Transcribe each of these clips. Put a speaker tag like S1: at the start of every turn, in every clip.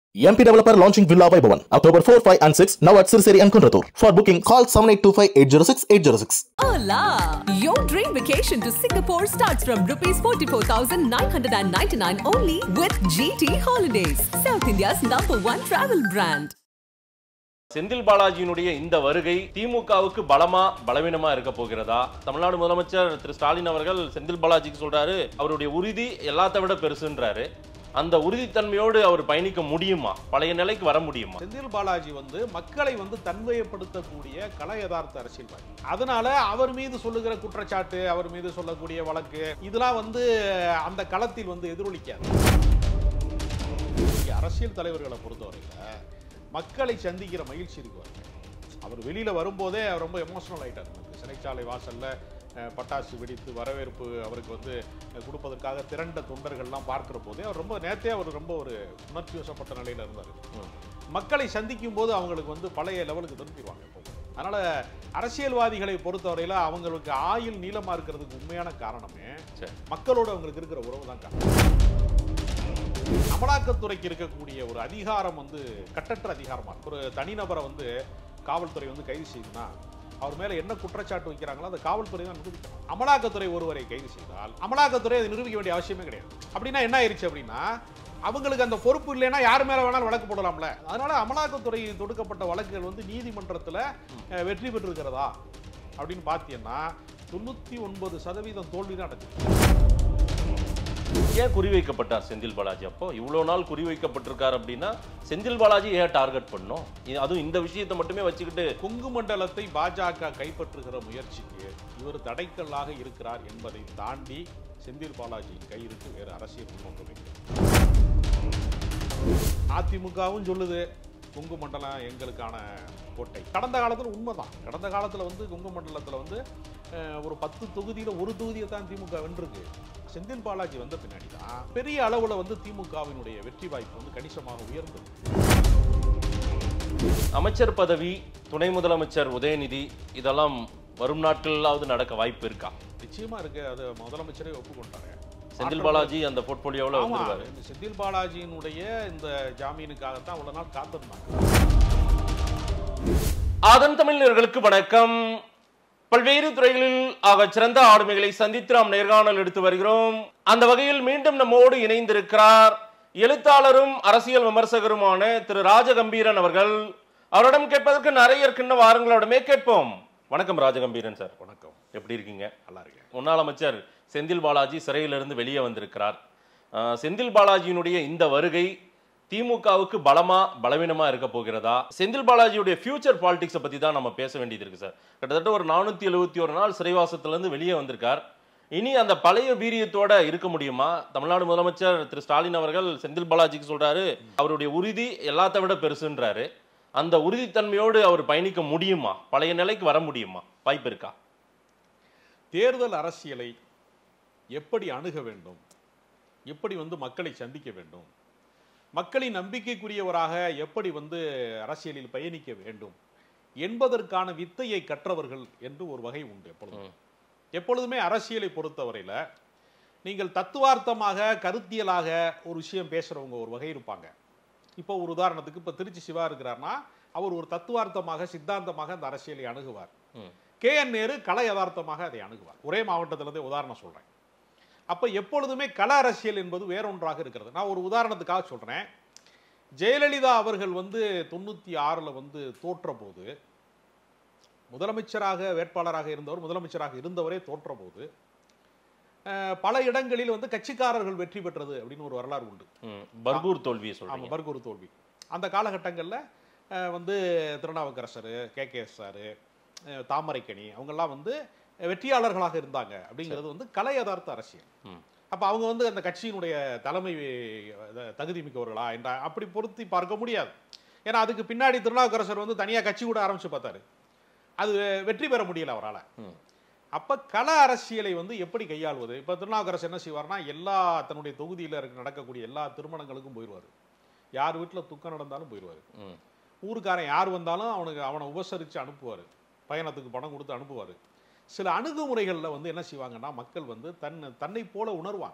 S1: MP Developer launching Villa Vaibhavan October 4, 5 and 6 now at Sirseri and Kunratur. For booking call 7825
S2: Hola! Your dream vacation to Singapore starts from rupees 44,999 only with GT Holidays, South India's number one travel brand.
S3: Senthil பாலாஜியினுடைய இந்த வருகை திமுகவுக்கு பலமா பலவீனமா இருக்க போகிறதா தமிழ்நாடு முதலமைச்சர் திரு ஸ்டாலின் அவர்கள் செந்தில் பாலாஜிக்கு சொல்றாரு அவருடைய உறுதி எல்லாத்த விட பெருசுன்றாரு அந்த உறுதித்தன்மையோடு அவர் பயணிக்க முடியுமா பழைய நிலைக்கு வர முடியுமா
S4: செந்தில் பாலாஜி வந்து மக்களை வந்து தன்வயப்படுத்தக்கூடிய கல யதார்த்த அரசியல்வாதி அதனால அவர் மீது சொல்லுகிற குற்றச்சாட்டு அவர் மீது சொல்லக்கூடிய வழக்கு இதெல்லாம் வந்து அந்த களத்தில் வந்து எதிரொலிக்காது இங்க அரசியல் தலைவர்களை பொறுத்தவரையில மக்களை சந்திக்கிற மகிழ்ச்சி இருக்கு அவருக்கு. அவர் வெளியில வரும்போதே அவர் ரொம்ப எமோஷனல் ஆயிட்டார் நமக்கு சிறைச்சாலை வாசல்ல அஹ், பட்டாசு வெடித்து வரவேற்பு அவருக்கு வந்து அஹ், கொடுப்பதற்காக திரண்ட தொண்டர்கள்லாம் பார்க்கிற போதே அவர் ரொம்ப நேரத்தே அவர் ரொம்ப ஒரு உணர்ச்சி வசப்பட்ட நிலையில இருந்தார் மக்களை சந்திக்கும் போது அவங்களுக்கு வந்து பழைய லெவலுக்கு திருப்பிடுவாங்க இப்போ அதனால அரசியல்வாதிகளை பொறுத்தவரையில அவங்களுக்கு ஆயுள் நீளமா இருக்கிறதுக்கு உண்மையான காரணமே
S3: சரி.
S4: மக்களோடு அவங்களுக்கு இருக்கிற உறவு தான் காரணம் அமலாக்கத்துறைக்கு இருக்கக்கூடிய ஒரு அதிகாரம் வந்து கட்டற்ற அதிகாரமா இருக்கு. ஒரு தனிநபரை வந்து காவல்துறை வந்து கைது செய்யுதுன்னா அவர் மேல என்ன குற்றச்சாட்டு வைக்கிறாங்களோ அந்த காவல்துறை தான் நிரூபிக்கணும் அமலாக்கத்துறை ஒருவரை கைது செய்தால் அமலாக்கத்துறை அதை நிரூபிக்க வேண்டிய அவசியமே கிடையாது அப்படின்னா என்ன ஆயிருச்சு அப்படின்னா அவங்களுக்கு அந்த பொறுப்பு இல்லைன்னா யார் மேல வேணாலும் வழக்கு போடலாம்ல அதனால அமலாக்கத்துறை தொடுக்கப்பட்ட வழக்குகள் வந்து நீதிமன்றத்துல அஹ், வெற்றி பெற்றிருக்கிறதா அப்படின்னு பார்த்தீங்கன்னா தொண்ணூத்தி ஒன்பது சதவீதம் தோல்வி தான் அடைஞ்சு
S3: ஏன் குறிவைக்கப்பட்டார் செந்தில் பாலாஜி அப்போ இவ்வளவு நாள் குறிவைக்கப்பட்டிருக்கார் அப்படின்னா செந்தில் பாலாஜி ஏன் டார்கெட் பண்ணோம் இது- அதுவும் இந்த விஷயத்தை மட்டுமே வச்சுக்கிட்டு
S4: கொங்கு மண்டலத்தை பாஜக கைப்பற்றுகிற முயற்சிக்கு இவர் தடைக்கல்லாக இருக்கிறார் என்பதை தாண்டி செந்தில் பாலாஜியின் கையிற்கு வேறு அரசியல் நோக்கம் இல்லை. அதிமுகவும் சொல்லுது கொங்கு மண்டலம் எங்களுக்கான கோட்டை கடந்த காலத்தில் உண்மைதான் கடந்த காலத்தில் வந்து கொங்கு மண்டலத்தில் வந்து அஹ், ஒரு பத்து தொகுதியில் ஒரு தொகுதியை தான் திமுக வென்றிருக்கு செந்தில் பாலாஜி வந்த பின்னாடி தான் பெரிய அளவில் வந்து திமுகவினுடைய வெற்றி வாய்ப்பு வந்து கணிசமாக உயர்ந்தது
S3: அமைச்சர் பதவி துணை முதலமைச்சர் உதயநிதி இதெல்லாம் வரும் நாட்களாவது நடக்க வாய்ப்பு இருக்கா
S4: நிச்சயமா இருக்கு அது முதலமைச்சரே ஒப்புக்கொண்டாரு
S3: செந்தில் பாலாஜி அந்த போர்ட்போலியோவில்
S4: ஆமா
S3: வந்துருவாரு
S4: இந்த செந்தில் பாலாஜியினுடைய இந்த ஜாமீனுக்காகத்தான் அவ்வளவு நாள் காத்திருந்தாங்க
S3: ஆதன் தமிழர்களுக்கு வணக்கம் பல்வேறு துறைகளில் ஆக சிறந்த ஆளுமைகளை சந்தித்து நாம் நேர்காணல் எடுத்து வருகிறோம் அந்த வகையில் மீண்டும் நம்மோடு இணைந்திருக்கிறார் எழுத்தாளரும் அரசியல் விமர்சகருமான திரு ராஜகம்பீரன் அவர்கள் அவரிடம் கேட்பதற்கு நிறைய இருக்கின்ற வாரங்களோடமே கேட்போம் வணக்கம் ராஜகம்பீரன் சார்
S4: வணக்கம்
S3: எப்படி இருக்கீங்க
S4: நல்லா இருக்கேன்
S3: முன்னாள் அமைச்சர் செந்தில் பாலாஜி சிறையிலிருந்து வெளியே வந்திருக்கிறார் அஹ், செந்தில் பாலாஜியினுடைய இந்த வருகை திமுகவுக்கு பலமா பலவீனமா இருக்க போகிறதா செந்தில் பாலாஜியுடைய ஃபியூச்சர் பாலிடிக்ஸை பத்தி தான் நம்ம பேச வேண்டியது இருக்கு சார் கிட்டத்தட்ட ஒரு நானூத்தி எழுபத்தி ஒரு நாள் சிறைவாசத்துல இருந்து வெளியே வந்திருக்கார் இனி அந்த பழைய வீரியத்தோட இருக்க முடியுமா தமிழ்நாடு முதலமைச்சர் திரு ஸ்டாலின் அவர்கள் செந்தில் பாலாஜிக்கு சொல்றாரு அவருடைய உறுதி எல்லாத்த விட பெருசுன்றாரு அந்த உறுதித்தன்மையோடு அவர் பயணிக்க முடியுமா பழைய நிலைக்கு வர முடியுமா வாய்ப்பு இருக்கா
S4: தேர்தல் அரசியலை எப்படி அணுக வேண்டும் எப்படி வந்து மக்களை சந்திக்க வேண்டும் மக்களின் நம்பிக்கைக்குரியவராக எப்படி வந்து அரசியலில் பயணிக்க வேண்டும் என்பதற்கான வித்தையை கற்றவர்கள் என்று ஒரு வகை உண்டு எப்பொழுதும் எப்பொழுதுமே அரசியலை பொறுத்தவரையில நீங்கள் தத்துவார்த்தமாக கருத்தியலாக ஒரு விஷயம் பேசுறவங்க ஒரு வகை இருப்பாங்க இப்போ ஒரு உதாரணத்துக்கு இப்போ திருச்சி சிவா இருக்கிறார்னா அவர் ஒரு தத்துவார்த்தமாக சித்தாந்தமாக அந்த அரசியலை அணுகுவார்
S3: ம்.
S4: கே என் நேரு கல யதார்த்தமாக அதை அணுகுவார் ஒரே மாவட்டத்திலிருந்து உதாரணம் சொல்றேன் அப்ப எப்பொழுதுமே கள அரசியல் என்பது வேறொன்றாக இருக்கிறது நான் ஒரு உதாரணத்துக்காக சொல்றேன் ஜெயலலிதா அவர்கள் வந்து தொண்ணூத்தி ஆறுல வந்து தோற்ற போது முதலமைச்சராக வேட்பாளராக இருந்தவர் முதலமைச்சராக இருந்தவரே தோற்ற போது அஹ், பல இடங்களில் வந்து கட்சிக்காரர்கள் வெற்றி பெற்றது அப்படின்னு ஒரு வரலாறு உண்டு
S3: ம். பர்கூர் தோல்வியை
S4: ஆமா
S3: சொல்றீங்க
S4: பர்கூர் தோல்வி அந்த காலகட்டங்களில் வந்து Thirunavukkarasar K K sir Thamaraikani அவங்கெல்லாம் வந்து வெற்றியாளர்களாக இருந்தாங்க அப்படிங்கிறது வந்து கலை யதார்த்த அரசியல்
S3: ம்.
S4: அப்போ அவங்க வந்து அந்த கட்சியினுடைய தலைமை அஹ், தகுதி மிக்கவர்களா என்ற அப்படி பொருத்தி பார்க்க முடியாது ஏன்னா அதுக்கு பின்னாடி திருநாவுக்கரசர் வந்து தனியாக கட்சி கூட ஆரம்பிச்சு பார்த்தாரு அது வெற்றி பெற முடியல அவரால்
S3: ம்.
S4: அப்ப கள அரசியலை வந்து எப்படி கையாள்வது இப்ப திருநாவுக்கரசு என்ன செய்வார்னா எல்லா தன்னுடைய தொகுதியில இருக்க நடக்கக்கூடிய எல்லா திருமணங்களுக்கும் போயிடுவார் யார் வீட்டுல துக்கம் நடந்தாலும் போயிடுவார்
S3: ம்.
S4: ஊருக்காரன் யார் வந்தாலும் அவனுக்கு அவனை உபசரித்து அனுப்புவார் பயணத்துக்கு பணம் கொடுத்து அனுப்புவார் சில அணுகுமுறைகளில் வந்து என்ன செய்வாங்கன்னா மக்கள் வந்து தன் தன்னை போல உணர்வாங்க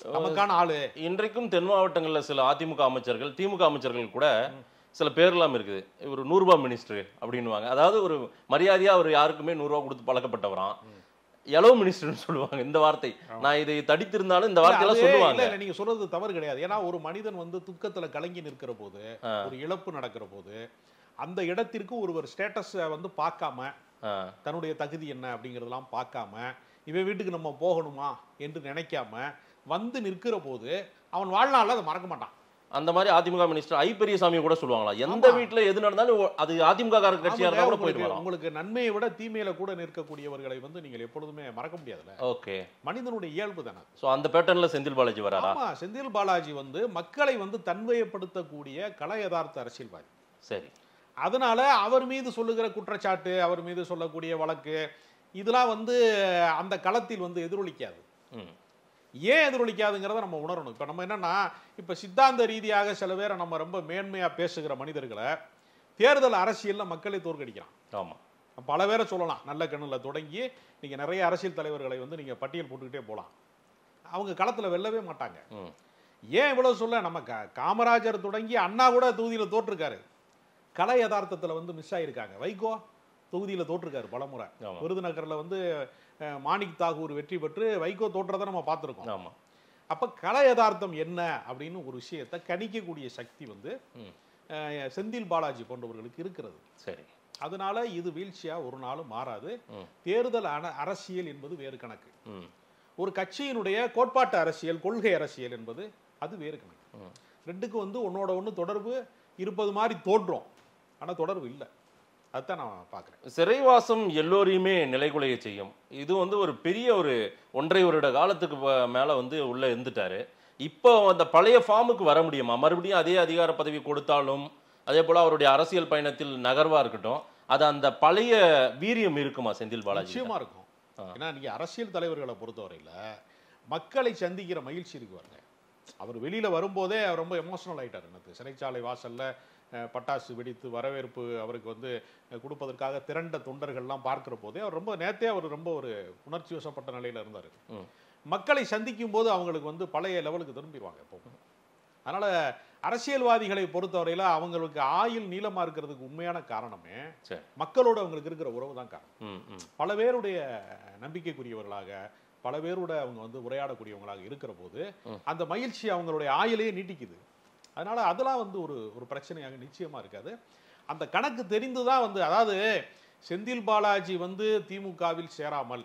S4: நமக்கான ஆளு
S3: இன்றைக்கும் தென் மாவட்டங்களில் சில அதிமுக அமைச்சர்கள் திமுக அமைச்சர்கள் கூட சில பேர்லாம் இருக்குது ஒரு நூறுரூபா மினிஸ்டர் அப்படின்னுவாங்க அதாவது ஒரு மரியாதையா அவர் யாருக்குமே நூறுரூவா கொடுத்து பழக்கப்பட்டவராம் எலோ மினிஸ்டர்னு சொல்லுவாங்க இந்த வார்த்தை நான் இதை தடித்திருந்தாலும் இந்த
S4: இல்ல,
S3: வார்த்தையெல்லாம்
S4: அது-
S3: சொல்லுவாங்க
S4: இல்ல, இல்ல, நீங்க சொல்றது தவறு கிடையாது ஏன்னா ஒரு மனிதன் வந்து துக்கத்துல கலங்கி நிற்கிற போது
S3: ஆ.
S4: ஒரு இழப்பு நடக்கிற போது அந்த இடத்திற்கு ஒருவர் ஸ்டேட்டஸ் வந்து பார்க்காம
S3: ஆ,
S4: தன்னுடைய தகுதி என்ன அப்படிங்கிறதெல்லாம் பார்க்காம இவன் வீட்டுக்கு நம்ம போகணுமா என்று நினைக்காம வந்து நிற்கிற போது அவன் வாழ்நாள்ல அதை மறக்க மாட்டான்
S3: அந்த மாதிரி அதிமுக மினிஸ்டர் ஐ பெரியசாமி கூட சொல்லுவாங்களா எந்த
S4: ஆமா.
S3: வீட்டுல எது நடந்தாலும் ஓ- அது அதிமுக கார கட்சியா இருந்தா கூட
S4: ஆமாங்க,
S3: போயிட்டு
S4: உங்களுக்கு
S3: வரோம்
S4: உங்களுக்கு நன்மையை விட தீமையில கூட நிற்கக்கூடியவர்களை வந்து நீங்கள் எப்பொழுதுமே மறக்க முடியாதுல்ல
S3: ஓகே
S4: மனிதனுடைய இயல்பு தானே
S3: சோ அந்த பேட்டர்ன்ல செந்தில் பாலாஜி வராரா
S4: ஆமா செந்தில் பாலாஜி வந்து மக்களை வந்து தன்வயப்படுத்தக்கூடிய கல யதார்த்த அரசியல்வாதி
S3: சரி
S4: அதனால அவர் மீது சொல்லுகிற குற்றச்சாட்டு அவர் மீது சொல்லக்கூடிய வழக்கு இதெல்லாம் வந்து அந்த களத்தில் வந்து எதிரொலிக்காது
S3: ம்
S4: ஏன் எதிரொலிக்காதுங்கிறத நம்ம உணரணும் இப்போ நம்ம என்னன்னா இப்போ சித்தாந்த ரீதியாக சில பேரை நம்ம ரொம்ப மேன்மையா பேசுகிற மனிதர்களை தேர்தல் அரசியல்ல மக்களை தோற்கடிக்கிறான்
S3: ஆமா
S4: பல பேரை சொல்லலாம் நல்ல கண்ணில் தொடங்கி நீங்க நிறைய அரசியல் தலைவர்களை வந்து நீங்க பட்டியல் போட்டுக்கிட்டே போலாம் அவங்க களத்துல வெல்லவே மாட்டாங்க
S3: ம்
S4: ஏன் இவ்வளவு சொல்ல நம்ம கா- காமராஜர் தொடங்கி அண்ணா கூட தொகுதியில தோற்றிருக்காரு கலை யதார்த்தத்துல வந்து மிஸ் ஆயிருக்காங்க வைகோ தொகுதியில தோற்றிருக்காரு பலமுறை
S3: ஆமா.
S4: விருதுநகர்ல வந்து அஹ், மாணிக் தாகூர் வெற்றி பெற்று வைகோ தோற்றதை நம்ம பார்த்திருக்கோம்
S3: ஆமா
S4: அப்ப கலை யதார்த்தம் என்ன அப்படின்னு ஒரு விஷயத்தை கணிக்கக்கூடிய சக்தி வந்து
S3: ம்.
S4: அஹ், செந்தில் பாலாஜி போன்றவர்களுக்கு இருக்கிறது
S3: சரி
S4: அதனால இது வீழ்ச்சியா ஒரு நாளும் மாறாது
S3: ம்.
S4: தேர்தல் அன- அரசியல் என்பது வேறு கணக்கு
S3: ம்
S4: ஒரு கட்சியினுடைய கோட்பாட்டு அரசியல் கொள்கை அரசியல் என்பது அது வேறு கணக்கு
S3: ம்.
S4: ரெண்டுக்கு வந்து ஒன்னோட ஒன்று தொடர்பு இருப்பது மாதிரி தோன்றும் ஆனா தொடர்பு இல்லை அதுதான் நான் பார்க்குறேன்
S3: சிறைவாசம் எல்லோரையுமே நிலைகுலைய செய்யும் இது வந்து ஒரு பெரிய ஒரு ஒன்றரை வருட காலத்துக்கு ப- மேல வந்து உள்ள இருந்துட்டாரு இப்போ அந்த பழைய ஃபார்முக்கு வர முடியுமா மறுபடியும் அதே அதிகார பதவி கொடுத்தாலும் அதே போல அவருடைய அரசியல் பயணத்தில் நகர்வா இருக்கட்டும் அது அந்த பழைய வீரியம் இருக்குமா செந்தில் பாலாஜி
S4: நிச்சயமா இருக்கும்
S3: ஆ.
S4: ஏன்னா நீங்க அரசியல் தலைவர்களை பொறுத்தவரையில மக்களை சந்திக்கிற மகிழ்ச்சி இருக்கு பாருங்க அவர் வெளியில வரும்போதே அவர் ரொம்ப எமோஷனல் ஆயிட்டார் எனக்கு சிறைச்சாலை வாசல்ல அஹ், பட்டாசு வெடித்து வரவேற்பு அவருக்கு வந்து அஹ், கொடுப்பதற்காக திரண்ட தொண்டர்கள்லாம் பார்க்கிற போதே அவர் ரொம்ப நேத்தே அவர் ரொம்ப ஒரு உணர்ச்சி வசப்பட்ட நிலையில இருந்தார்
S3: ம்.
S4: மக்களை சந்திக்கும் போது அவங்களுக்கு வந்து பழைய லெவலுக்கு திரும்பிடுவாங்க இப்போ அதனால அரசியல்வாதிகளை பொறுத்தவரையில அவங்களுக்கு ஆயுள் நீளமா இருக்கிறதுக்கு உண்மையான காரணமே
S3: சரி
S4: மக்களோட அவங்களுக்கு இருக்கிற உறவு தான் காரணம்
S3: ம் ம்
S4: பல பேருடைய நம்பிக்கைக்குரியவர்களாக பல பேரோட அவங்க வந்து உரையாடக்கூடியவங்களாக இருக்கிற போது அந்த மகிழ்ச்சி அவங்களுடைய ஆயுளையே நீட்டிக்குது அதனால அதெல்லாம் வந்து ஒரு ஒரு பிரச்சனையாக நிச்சயமா இருக்காது அந்த கணக்கு தெரிந்து தான் வந்து அதாவது செந்தில் பாலாஜி வந்து திமுகவில் சேராமல்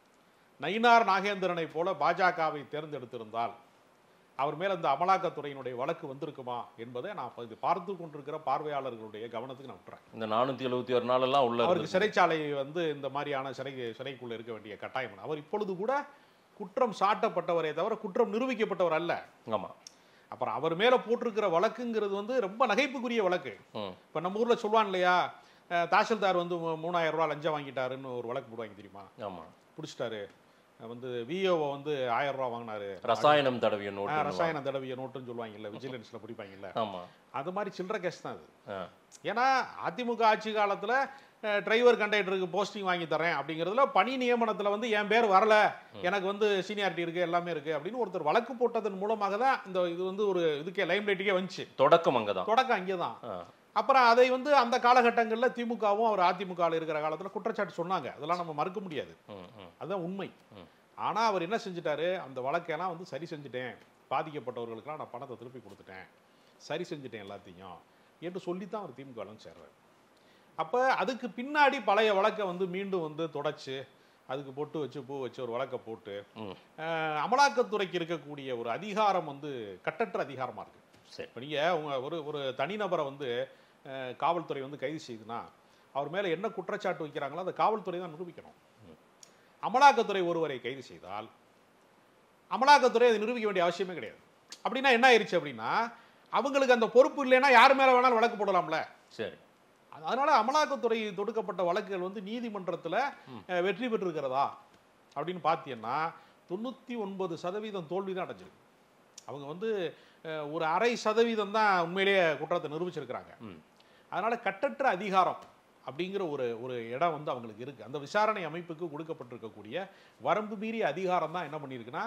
S4: நயினார் நாகேந்திரனை போல பாஜகவை தேர்ந்தெடுத்திருந்தால் அவர் மேல இந்த அமலாக்கத்துறையினுடைய வழக்கு வந்திருக்குமா என்பதை நான் இது பார்த்து கொண்டிருக்கிற பார்வையாளர்களுடைய கவனத்துக்கு நான் விட்டுறேன்
S3: இந்த நானூத்தி எழுபத்தி ஒரு நாளெல்லாம் உள்ள
S4: அவருக்கு
S3: இருந்தது.
S4: சிறைச்சாலை வந்து இந்த மாதிரியான சிறை சிறைக்குள்ள இருக்க வேண்டிய கட்டாயம் இல்லை. அவர் இப்பொழுது கூட குற்றம் சாட்டப்பட்டவரே தவிர குற்றம் நிரூபிக்கப்பட்டவர் அல்ல
S3: ஆமா
S4: அப்புறம் அவர் மேல போட்டிருக்கிற வழக்குங்கிறது வந்து ரொம்ப நகைப்புக்குரிய வழக்கு
S3: ம்
S4: இப்ப நம்ம ஊர்ல சொல்லுவான் இல்லையா அஹ், தாசில்தார் வந்து மூ- மூணாயிரம் ரூபாய் லஞ்சம் வாங்கிட்டாருன்னு ஒரு வழக்கு போடுவாங்க தெரியுமா
S3: ஆமா
S4: பிடிச்சிட்டாரு அஹ், வந்து விஓவை வந்து ஆயிரம் ரூபாய் வாங்கினாரு
S3: ரசாயனம் தடவிய
S4: அஹ்,
S3: நோட்டு
S4: ரசாயன தடவிய நோட்டுன்னு சொல்லுவாங்கல்ல விஜிலன்ஸ்ல பிடிப்பாங்கல்ல
S3: ஆமா
S4: அது மாதிரி சில்லற கேஸ் தான் அது
S3: ஆ.
S4: ஏன்னா அதிமுக ஆட்சி காலத்துல டிரைவர் கண்டக்டருக்கு போஸ்டிங் வாங்கி தரேன் அப்படிங்கிறதுல பணி நியமனத்துல வந்து என் பேர் வரல எனக்கு வந்து சீனியாரிட்டி இருக்கு எல்லாமே இருக்கு அப்படின்னு ஒருத்தர் வழக்கு போட்டதன் மூலமாக தான் இந்த இது வந்து ஒரு இதுக்கே லைம் லைட்டுக்கே வந்துச்சு
S3: தொடக்கம் அங்கதான்
S4: தொடக்கம் அங்கேதான்
S3: ஆ.
S4: அப்புறம் அதை வந்து அந்த காலகட்டங்களில் திமுகவும் அவர் அதிமுகவில் இருக்கிற காலத்துல குற்றச்சாட்டு சொன்னாங்க அதெல்லாம் நம்ம மறுக்க முடியாது
S3: ம் ம்
S4: அதுதான் உண்மை
S3: ம்.
S4: ஆனா அவர் என்ன செஞ்சுட்டாரு அந்த வழக்கெல்லாம் வந்து சரி செஞ்சுட்டேன் பாதிக்கப்பட்டவர்களுக்கெல்லாம் நான் பணத்தை திருப்பி கொடுத்துட்டேன் சரி செஞ்சுட்டேன் எல்லாத்தையும் என்று சொல்லித்தான் அவர் திமுக வந்து சேர்றாரு அப்ப அதுக்கு பின்னாடி பழைய வழக்கை வந்து மீண்டும் வந்து தொடச்சு அதுக்கு பொட்டு வச்சு பூ வச்சு ஒரு வழக்கை போட்டு
S3: ம்
S4: அஹ், அமலாக்கத்துறைக்கு இருக்கக்கூடிய ஒரு அதிகாரம் வந்து கட்டற்ற அதிகாரமா இருக்கு
S3: சரி
S4: இப்போ நீங்க உங்க ஒரு ஒரு தனிநபரை வந்து அஹ், காவல்துறை வந்து கைது செய்யுதுன்னா அவர் மேல என்ன குற்றச்சாட்டு வைக்கிறாங்களோ அதை காவல்துறை தான் நிரூபிக்கணும் அமலாக்கத்துறை ஒருவரை கைது செய்தால் அமலாக்கத்துறை அதை நிரூபிக்க வேண்டிய அவசியமே கிடையாது அப்படின்னா என்ன ஆயிருச்சு அப்படின்னா அவங்களுக்கு அந்த பொறுப்பு இல்லைன்னா யார் மேல வேணாலும் வழக்கு போடலாம்ல
S3: சரி
S4: அதனால அமலாக்கத்துறை தொடுக்கப்பட்ட வழக்குகள் வந்து நீதிமன்றத்துல அஹ், வெற்றி பெற்றிருக்கிறதா அப்படின்னு பார்த்தீங்கன்னா தொண்ணூத்தி ஒன்பது சதவீதம் தோல்வி தான் அடைஞ்சிருக்கு அவங்க வந்து அஹ், ஒரு அரை சதவீதம் தான் உண்மையிலேயே குற்றத்தை நிரூபிச்சிருக்கிறாங்க
S3: ம்
S4: அதனால கட்டற்ற அதிகாரம் அப்படிங்கிற ஒரு ஒரு இடம் வந்து அவங்களுக்கு இருக்கு அந்த விசாரணை அமைப்புக்கு கொடுக்கப்பட்டிருக்கக்கூடிய வரம்பு மீறிய அதிகாரம் தான் என்ன பண்ணியிருக்குன்னா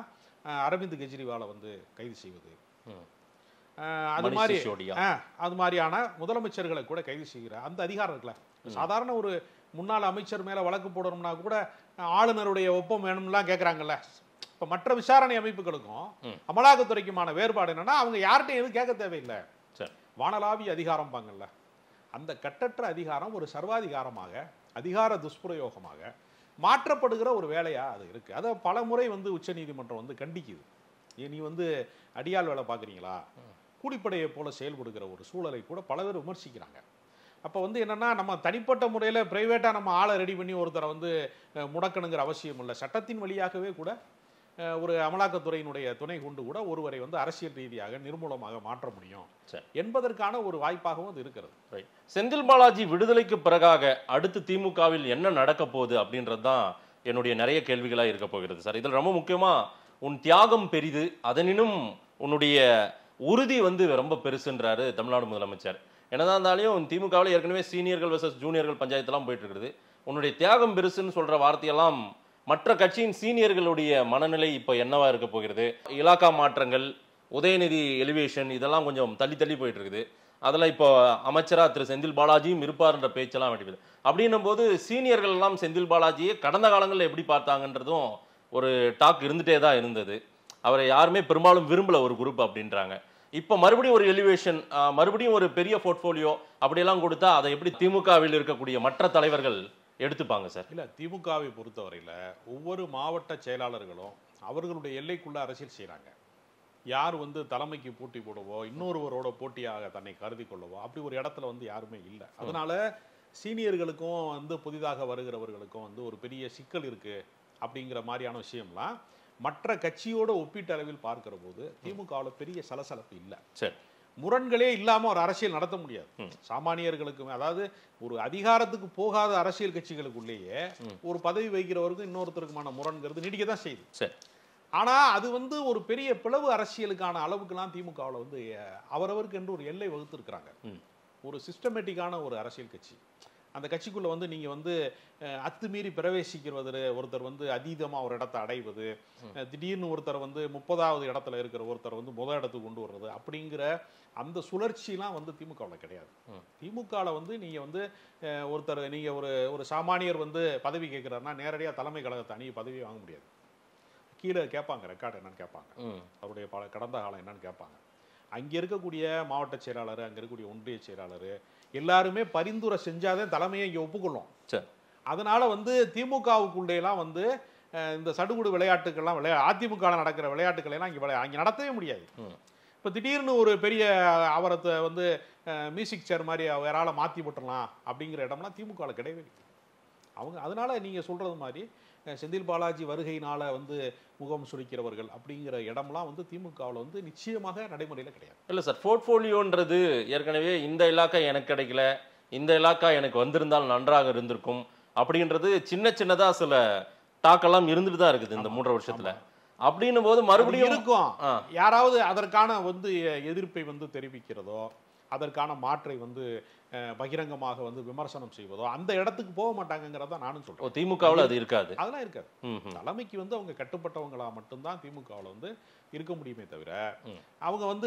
S4: அஹ், அரவிந்த் கெஜ்ரிவாலை வந்து கைது செய்வது
S3: ம்.
S4: அஹ், அது
S3: மணிஷ்
S4: மாதிரி
S3: சிசோடியா.
S4: ஆ, அது மாதிரியான முதலமைச்சர்களை கூட கைது செய்கிற அந்த அதிகாரம் இருக்குல்ல சாதாரண ஒரு முன்னாள் அமைச்சர் மேல வழக்கு போடணும்னா கூட அஹ், ஆளுநருடைய ஒப்பம் வேணும்லாம் கேட்குறாங்கல்ல இப்போ மற்ற விசாரணை அமைப்புகளுக்கும்
S3: ம்.
S4: அமலாக்கத்துறைக்குமான வேறுபாடு என்னன்னா அவங்க யார்கிட்டையும் எதுவும் கேட்க தேவையில்லை
S3: சரி
S4: வானளாவிய அதிகாரம் பாங்கல்ல அந்த கட்டற்ற அதிகாரம் ஒரு சர்வாதிகாரமாக அதிகார துஷ்பிரயோகமாக மாற்றப்படுகிற ஒரு வேலையா அது இருக்கு அதை பல முறை வந்து உச்சநீதிமன்றம் வந்து கண்டிக்குது ஏன் நீ வந்து அடியாள் வேலை பார்க்குறீங்களா கூலிப்படையை போல செயல்படுகிற ஒரு சூழலை கூட பல பேர் விமர்சிக்கிறாங்க அப்போ வந்து என்னன்னா நம்ம தனிப்பட்ட முறையில் பிரைவேட்டாக நம்ம ஆளை ரெடி பண்ணி ஒருத்தரை வந்து அஹ், முடக்கணுங்கிற அவசியம் இல்லை சட்டத்தின் வழியாகவே கூட அஹ், ஒரு அமலாக்கத்துறையினுடைய துணை கொண்டு கூட ஒருவரை வந்து அரசியல் ரீதியாக நிர்மூலமாக மாற்ற முடியும்
S3: சரி.
S4: என்பதற்கான ஒரு வாய்ப்பாகவும் அது இருக்கிறது
S3: ரைட் செந்தில் பாலாஜி விடுதலைக்கு பிறகாக அடுத்து திமுகவில் என்ன நடக்க போகுது அப்படின்றது தான் என்னுடைய நிறைய கேள்விகளாக இருக்க போகிறது சார் இதில் ரொம்ப முக்கியமா உன் தியாகம் பெரிது அதனினும் உன்னுடைய உறுதி வந்து ரொம்ப பெருசுன்றாரு தமிழ்நாடு முதலமைச்சர் என்னதான் இருந்தாலும் திமுகவில் ஏற்கனவே சீனியர்கள் வர்சஸ் ஜூனியர்கள் பஞ்சாயத்துலாம் போயிட்டு இருக்குது உன்னுடைய தியாகம் பெருசுன்னு சொல்ற வார்த்தையெல்லாம் மற்ற கட்சியின் சீனியர்களுடைய மனநிலை இப்போ என்னவா இருக்க போகிறது இலாக்கா மாற்றங்கள் உதயநிதி எலிவேஷன் இதெல்லாம் கொஞ்சம் தள்ளி தள்ளி போயிட்டு இருக்குது அதில் இப்போ அமைச்சரா திரு செந்தில் பாலாஜியும் இருப்பார்ன்ற பேச்செல்லாம் வெடிக்குது அப்படின்னும் போது சீனியர்கள் எல்லாம் செந்தில் பாலாஜியை கடந்த காலங்களில் எப்படி பார்த்தாங்கன்றதும் ஒரு டாக் இருந்துட்டே தான் இருந்தது அவரை யாருமே பெரும்பாலும் விரும்பல ஒரு குரூப் அப்படின்றாங்க இப்போ மறுபடியும் ஒரு எலிவேஷன் மறுபடியும் ஒரு பெரிய போர்ட்ஃபோலியோ அப்படியெல்லாம் கொடுத்தா அதை எப்படி திமுகவில் இருக்கக்கூடிய மற்ற தலைவர்கள் எடுத்துப்பாங்க சார்
S4: இல்ல திமுகவை பொறுத்தவரையில ஒவ்வொரு மாவட்ட செயலாளர்களும் அவர்களுடைய எல்லைக்குள்ள அரசியல் செய்றாங்க யார் வந்து தலைமைக்கு போட்டி போடவோ இன்னொருவரோட போட்டியாக தன்னை கருதி கொள்ளவோ அப்படி ஒரு இடத்துல வந்து யாருமே இல்லை அதனால சீனியர்களுக்கும் வந்து புதிதாக வருகிறவர்களுக்கும் வந்து ஒரு பெரிய சிக்கல் இருக்கு அப்படிங்கிற மாதிரியான விஷயம்லாம் மற்ற கட்சியோட ஒப்பீட்டளவில் பார்க்கிற போது திமுகவில் பெரிய சலசலப்பு இல்லை
S3: சரி
S4: முரண்களே இல்லாம ஒரு அரசியல் நடத்த முடியாது சாமானியர்களுக்கு அதாவது ஒரு அதிகாரத்துக்கு போகாத அரசியல் கட்சிகளுக்குள்ளேயே ஒரு பதவி வைக்கிறவருக்கும் இன்னொருத்தருக்குமான முரண்கிறது நீடிக்க தான் செய்யுது
S3: சரி
S4: ஆனா அது வந்து ஒரு பெரிய பிளவு அரசியலுக்கான அளவுக்குலாம் திமுகவில் வந்து அஹ், அவரவருக்கு என்று ஒரு எல்லை வகுத்துருக்குறாங்க
S3: ம்.
S4: ஒரு சிஸ்டமேட்டிக்கான ஒரு அரசியல் கட்சி அந்த கட்சிக்குள்ள வந்து நீங்க வந்து அஹ், அத்துமீறி பிரவேசிக்கிறது ஒருத்தர் வந்து அதீதமா ஒரு இடத்தை அடைவது அஹ், திடீர்னு ஒருத்தர் வந்து முப்பதாவது இடத்துல இருக்கிற ஒருத்தர் வந்து முதல் இடத்துக்கு கொண்டு வர்றது அப்படிங்கிற அந்த சுழற்சிலாம் வந்து திமுகவில் கிடையாது திமுகவில் வந்து நீங்க வந்து அஹ், ஒருத்தர் நீங்க ஒரு ஒரு சாமானியர் வந்து பதவி கேட்குறாருன்னா நேரடியாக தலைமை கழகத்தை அணுகி பதவி வாங்க முடியாது கீழே கேட்பாங்க ரெக்கார்டு என்னன்னு கேட்பாங்க
S3: ம்
S4: அவருடைய பல கடந்த காலம் என்னன்னு கேட்பாங்க அங்கே இருக்கக்கூடிய மாவட்ட செயலாளர் அங்கே இருக்கக்கூடிய ஒன்றிய செயலாளர் எல்லாருமே பரிந்துரை செஞ்சாதான் தலைமையை இங்கே ஒப்புக்கொள்ளும்
S3: சரி
S4: அதனால வந்து திமுகவுக்குள்ளேலாம் வந்து அஹ், இந்த சடுகுடு விளையாட்டுக்கள்லாம் விளையா அதிமுக ல நடக்கிற விளையாட்டுக்களை எல்லாம் இங்கே விளையா அங்கே நடத்தவே முடியாது
S3: ம்.
S4: இப்போ திடீர்னு ஒரு பெரிய அவரை வந்து மியூசிக் சேர் மாதிரி வேற ஆளை மாற்றி விட்டுறலாம் அப்படிங்கிற இடம்லாம் திமுகவில் கிடையவே கிடையாது. அவங்க அதனால நீங்க சொல்றது மாதிரி அஹ், செந்தில் பாலாஜி வருகையினால வந்து முகம் சுளிக்கிறவர்கள் அப்படிங்கிற இடம்லாம் வந்து திமுகவில் வந்து நிச்சயமாக நடைமுறையில் கிடையாது
S3: இல்லை சார் போர்ட்ஃபோலியோன்றது ஏற்கனவே இந்த இலாக்கா எனக்கு கிடைக்கல இந்த இலாக்கா எனக்கு வந்திருந்தால் நன்றாக இருந்திருக்கும் அப்படின்றது சின்ன சின்னதா சில டாக்கெல்லாம் இருந்துட்டு தான் இருக்குது இந்த மூன்றரை வருஷத்துல அப்படின்னும் போது
S4: அது
S3: மறுபடியும்
S4: இருக்கும்
S3: ஆ.
S4: யாராவது அதற்கான வந்து எதிர்ப்பை வந்து தெரிவிக்கிறதோ அதற்கான மாற்றை வந்து அஹ், பகிரங்கமாக வந்து விமர்சனம் செய்வதோ அந்த இடத்துக்கு போக மாட்டாங்கங்கிறத நானும்
S3: ஓ,
S4: சொல்றேன்
S3: திமுகவுல அது இருக்காது
S4: அதெல்லாம் இருக்காது
S3: ம், ம்.
S4: தலைமைக்கு வந்து அவங்க கட்டுப்பட்டவங்களா மட்டும்தான் திமுகவில் வந்து இருக்க முடியுமே தவிர
S3: ம்.
S4: அவங்க வந்து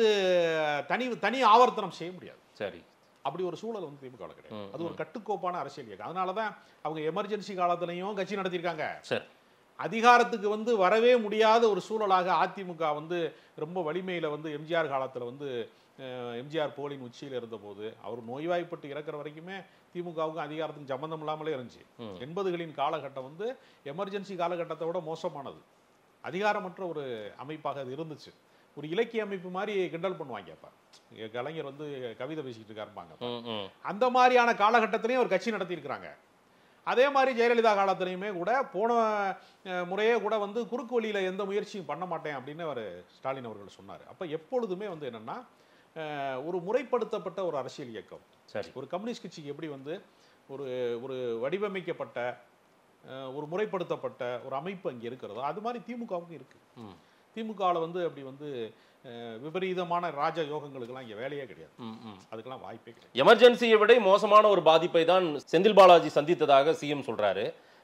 S4: தனி தனி ஆவர்த்தனம் செய்ய முடியாது
S3: சரி
S4: அப்படி ஒரு சூழல் வந்து திமுகவில் கிடையாது
S3: ம்,
S4: அது ஒரு கட்டுக்கோப்பான அரசியல் இயக்கம் அதனால தான் அவங்க எமர்ஜென்சி காலத்துலையும் கட்சி நடத்தியிருக்காங்க
S3: சரி
S4: அதிகாரத்துக்கு வந்து வரவே முடியாத ஒரு சூழலாக அதிமுக வந்து ரொம்ப வலிமையில வந்து எம்ஜிஆர் காலத்துல வந்து அஹ், எம்ஜிஆர் புகழின் உச்சியில் இருந்தபோது அவர் நோய்வாய்ப்பட்டு இறக்குற வரைக்குமே திமுகவுக்கும் அதிகாரத்துக்கும் சம்பந்தம் இல்லாமலே இருந்துச்சு
S3: ம்.
S4: எண்பதுகளின் காலகட்டம் வந்து எமர்ஜென்சி காலகட்டத்தை விட மோசமானது அதிகாரமற்ற ஒரு அமைப்பாக அது இருந்துச்சு ஒரு இலக்கிய அமைப்பு மாதிரி கிண்டல் பண்ணுவாங்க அப்ப இங்க கலைஞர் வந்து கவிதை பேசிக்கிட்டு இருக்காருப்பாங்க
S3: ம், ம்.
S4: அந்த மாதிரியான காலகட்டத்திலையும் ஒரு கட்சி நடத்தியிருக்கிறாங்க அதே மாதிரி ஜெயலலிதா காலத்திலையுமே கூட போன அஹ், முறையே கூட வந்து குறுக்கு வழியில எந்த முயற்சியும் பண்ண மாட்டேன் அப்படின்னு அவர் ஸ்டாலின் அவர்கள் சொன்னார் அப்ப எப்பொழுதுமே வந்து என்னன்னா அஹ், ஒரு முறைப்படுத்தப்பட்ட ஒரு அரசியல் இயக்கம்
S3: சரி
S4: ஒரு கம்யூனிஸ்ட் கட்சிக்கு எப்படி வந்து ஒரு ஒரு வடிவமைக்கப்பட்ட அஹ், ஒரு முறைப்படுத்தப்பட்ட ஒரு அமைப்பு அங்கே இருக்கிறதோ அது மாதிரி திமுகவுக்கும் இருக்கு
S3: ம்.
S4: திமுகவில் வந்து அப்படி வந்து அஹ், விபரீதமான ராஜ யோகங்களுக்கெல்லாம் இங்கே வேலையே கிடையாது
S3: ம், ம்.
S4: அதுக்கெல்லாம் வாய்ப்பே கிடையாது
S3: எமர்ஜென்சியை விட மோசமான ஒரு பாதிப்பை தான் செந்தில் பாலாஜி சந்தித்ததாக சிஎம் சொல்றாரு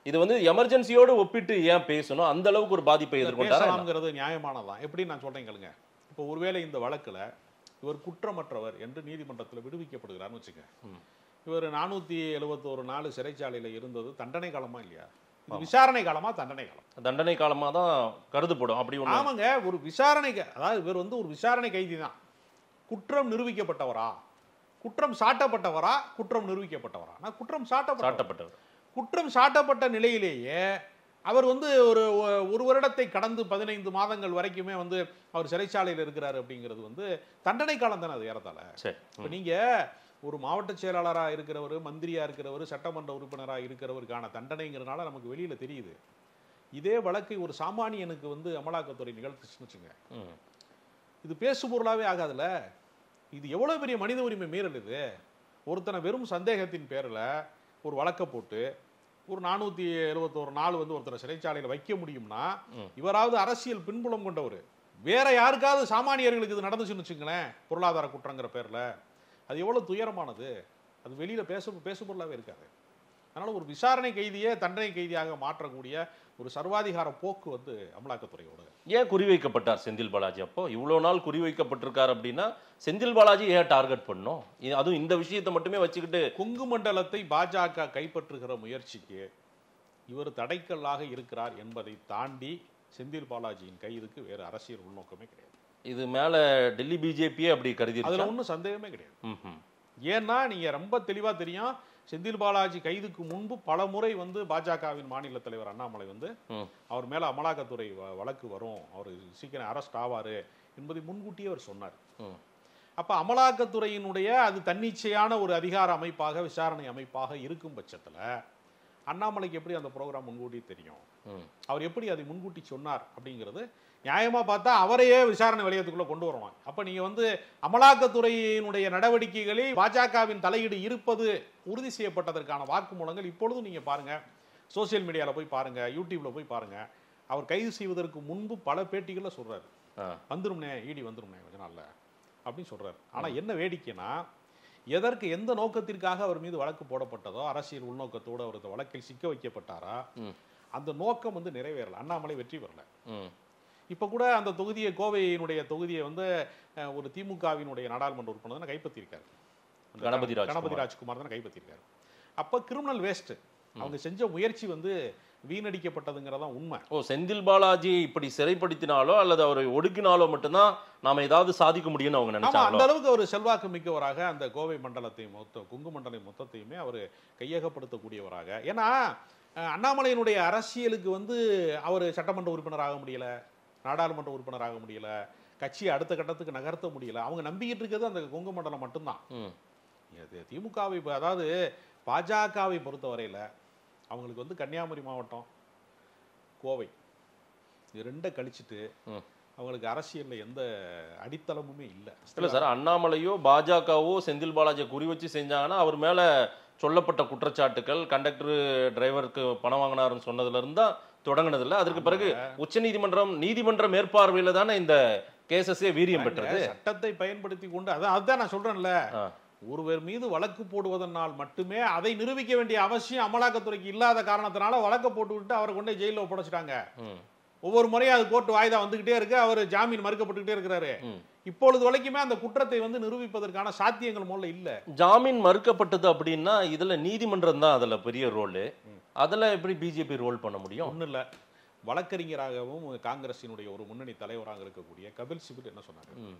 S3: இது வந்து எமர்ஜென்சியோடு ஒப்பிட்டு ஏன் பேசணும் அந்த அளவுக்கு ஒரு பாதிப்பை எதிர்கொண்டாரா என்ன?
S4: பேசலாம்ங்கிறது நியாயமானதான் எப்படி நான் சொல்றேன் கேளுங்க இப்போ ஒருவேளை இந்த வழக்குல இவர் குற்றமற்றவர் என்று நீதிமன்றத்தில் விடுவிக்கப்படுகிறார்னு வச்சுங்க இவர் நானூத்தி எழுபத்தோரு நாலு சிறைச்சாலையில இருந்தது தண்டனை காலமா இல்லையா இது விசாரணை காலமா தண்டனை காலம்
S3: தண்டனை காலமா தான் கருதப்படும் அப்படி ஒண்ணு
S4: ஆமாங்க ஒரு விசாரணை க- அதாவது இவர் வந்து ஒரு விசாரணை கைதி தான் குற்றம் நிரூபிக்கப்பட்டவரா குற்றம் சாட்டப்பட்டவரா குற்றம் நிரூபிக்கப்பட்டவரா நான் குற்றம் சாட்டப்பட்ட
S3: சாட்டப்பட்டவர்
S4: குற்றம் சாட்டப்பட்ட நிலையிலேயே அவர் வந்து ஒரு ஒ- ஒரு வருடத்தை கடந்து பதினைந்து மாதங்கள் வரைக்குமே வந்து அவர் சிறைச்சாலையில் இருக்கிறாரு அப்படிங்கிறது வந்து தண்டனை காலம் தானே அது ஏறத்தால
S3: சரி
S4: இப்போ நீங்க ஒரு மாவட்ட செயலாளரா இருக்கிறவர் மந்திரியா இருக்கிறவர் சட்டமன்ற உறுப்பினரா இருக்கிறவருக்கான தண்டனைங்கிறனால நமக்கு வெளியில தெரியுது இதே வழக்கை ஒரு சாமானியனுக்கு வந்து அமலாக்கத்துறை நிகழ்த்துச்சுன்னு வச்சுங்க
S3: ம்.
S4: இது பேசு பொருளாவே ஆகாதுல்ல இது எவ்வளவு பெரிய மனித உரிமை மீறல் இது ஒருத்தனை வெறும் சந்தேகத்தின் பேர்ல ஒரு வழக்க போட்டு ஒரு நானூத்தி எழுபத்தோரு நாள் வந்து ஒருத்தரை சிறைச்சாலையில வைக்க முடியும்னா இவராவது அரசியல் பின்புலம் கொண்டவர் வேற யாருக்காவது சாமானியர்களுக்கு இது நடந்துச்சுன்னு வச்சுங்களேன் பொருளாதார குற்றங்கிற பேர்ல அது எவ்வளவு துயரமானது அது வெளியில பேச பேசு பொருளாவே இருக்காது அதனால ஒரு விசாரணை கைதியே தண்டனை கைதியாக மாற்றக்கூடிய ஒரு சர்வாதிகார போக்கு வந்து அமலாக்கத்துறையோட
S3: ஏன் குறிவைக்கப்பட்டார் செந்தில் பாலாஜி அப்போ இவ்வளவு நாள் குறிவைக்கப்பட்டிருக்கார் அப்படின்னா செந்தில் பாலாஜி ஏன் டார்கெட் பண்ணோம் இது- அதுவும் இந்த விஷயத்தை மட்டுமே வச்சுக்கிட்டு
S4: கொங்கு மண்டலத்தை பாஜக கைப்பற்றுகிற முயற்சிக்கு இவர் தடைக்கல்லாக இருக்கிறார் என்பதை தாண்டி செந்தில் பாலாஜியின் கைதுக்கு வேறு அரசியல் உள்நோக்கமே கிடையாது
S3: இது மேல டெல்லி பிஜேபியே அப்படி கருதி
S4: அதுல ஒன்றும் சந்தேகமே கிடையாது ஏன்னா நீங்க ரொம்ப தெளிவா தெரியும் செந்தில் பாலாஜி கைதுக்கு முன்பு பல முறை வந்து பாஜகவின் மாநில தலைவர் அண்ணாமலை வந்து
S3: ம்.
S4: அவர் மேல அமலாக்கத்துறை வ- வழக்கு வரும் அவர் சீக்கிரம் அரெஸ்ட் ஆவாரு என்பதை முன்கூட்டியே அவர் சொன்னார்
S3: ம்.
S4: அப்ப அமலாக்கத்துறையினுடைய அது தன்னிச்சையான ஒரு அதிகார அமைப்பாக விசாரணை அமைப்பாக இருக்கும் பட்சத்துல அண்ணாமலைக்கு எப்படி அந்த ப்ரோக்ராம் முன்கூட்டி தெரியும்
S3: ம்.
S4: அவர் எப்படி அதை முன்கூட்டி சொன்னார் அப்படிங்கிறது நியாயமா பார்த்தா அவரையே விசாரணை வளையத்துக்குள்ள கொண்டு வரணும் அப்ப நீங்க வந்து அமலாக்கத்துறையினுடைய நடவடிக்கைகளில் பாஜகவின் தலையீடு இருப்பது உறுதி செய்யப்பட்டதற்கான வாக்குமூலங்கள் இப்பொழுதும் நீங்க பாருங்க சோஷியல் மீடியால போய் பாருங்க யூடியூப்ல போய் பாருங்க அவர் கைது செய்வதற்கு முன்பு பல பேட்டிகள்ல சொல்றாரு
S3: ஆ.
S4: வந்துரும்னே ஈடி வந்துரும்னே கொஞ்ச நாள்ல அப்படின்னு சொல்றாரு ஆனா என்ன வேடிக்கைனா எதற்கு எந்த நோக்கத்திற்காக அவர் மீது வழக்கு போடப்பட்டதோ அரசியல் உள்நோக்கத்தோடு அவர் இந்த வழக்கில் சிக்க வைக்கப்பட்டாரா
S3: ம்.
S4: அந்த நோக்கம் வந்து நிறைவேறல அண்ணாமலை வெற்றி பெறல
S3: ம்.
S4: இப்ப கூட அந்த தொகுதியை கோவையினுடைய தொகுதியை வந்து அஹ், ஒரு திமுகவினுடைய நாடாளுமன்ற உறுப்பினர் தானே கைப்பற்றியிருக்காரு அந்த
S3: கணபதி ராஜ்குமார்.
S4: கணபதி ராஜ்குமார் தானே கைப்பற்றியிருக்காரு அப்ப கிரிமினல் வேஸ்ட் அவங்க செஞ்ச முயற்சி வந்து வீணடிக்கப்பட்டதுங்கிறதான் உண்மை
S3: ஓ செந்தில் பாலாஜி இப்படி சிறைப்படுத்தினாலோ அல்லது அவரை ஒடுக்கினாலோ மட்டும்தான் நாம ஏதாவது சாதிக்க முடியும்னு அவங்க
S4: ஆமா அந்த
S3: நினைச்சாங்களோ
S4: அளவுக்கு ஒரு செல்வாக்கு மிக்கவராக அந்த கோவை மண்டலத்தை மொத்த கொங்கு மண்டலை மொத்தத்தையுமே அவர் கையகப்படுத்தக்கூடியவராக ஏன்னா அஹ், அண்ணாமலையினுடைய அரசியலுக்கு வந்து அவர் சட்டமன்ற உறுப்பினராக முடியல நாடாளுமன்ற உறுப்பினராக முடியல கட்சியை அடுத்த கட்டத்துக்கு நகர்த்த முடியல அவங்க நம்பிக்கிட்டு இருக்கிறது அந்த கொங்கு மண்டலம் மட்டும்தான்
S3: ம்.
S4: இது திமுகவை இப்ப அதாவது பாஜகவை பொறுத்தவரையில அவங்களுக்கு வந்து கன்னியாகுமரி மாவட்டம் கோவை இது ரெண்டை கழிச்சிட்டு
S3: ம்.
S4: அவங்களுக்கு அரசியல்ல எந்த அடித்தளமுமே இல்லை
S3: இல்ல சார் அண்ணாமலையோ பாஜகவோ செந்தில் பாலாஜியை குறி வச்சு செஞ்சாங்கன்னா அவர் மேல சொல்லப்பட்ட குற்றச்சாட்டுகள் கண்டக்டர் டிரைவருக்கு பணம் வாங்கினாருன்னு சொன்னதுல இருந்தா தொடங்கினது இல்ல அதற்கு பிறகு உச்சநீதிமன்றம் நீதிமன்ற மேற்பார்வையில தானே இந்த கேசஸே வீரியம் பெற்றது
S4: சட்டத்தை பயன்படுத்தி கொண்டு அதான் அதுதான் நான் சொல்றேன்ல
S3: ஆ.
S4: ஒருவர் மீது வழக்கு போடுவதனால் மட்டுமே அதை நிரூபிக்க வேண்டிய அவசியம் அமலாக்கத்துறைக்கு இல்லாத காரணத்தினால வழக்க போட்டு விட்டு அவரை கொண்டு ஜெயிலில் ஒப்படைச்சிட்டாங்க
S3: ம்.
S4: ஒவ்வொரு முறையும் அது கோர்ட் வாய்தா வந்துகிட்டே இருக்கு அவர் ஜாமீன் மறுக்கப்பட்டுக்கிட்டே இருக்கிறாரு
S3: ம்.
S4: இப்பொழுது வரைக்குமே அந்த குற்றத்தை வந்து நிரூபிப்பதற்கான சாத்தியங்கள் முதல்ல இல்ல
S3: ஜாமீன் மறுக்கப்பட்டது அப்படின்னா இதுல நீதிமன்றம் தான் அதுல பெரிய ரோல் அதுல எப்படி பிஜேபி ரோல் பண்ண முடியும்
S4: ஒண்ணும் இல்ல வழக்கறிஞராகவும் காங்கிரசினுடைய ஒரு முன்னணி தலைவராக இருக்கக்கூடிய கபில் சிபில் என்ன சொன்னாரு
S3: ம்.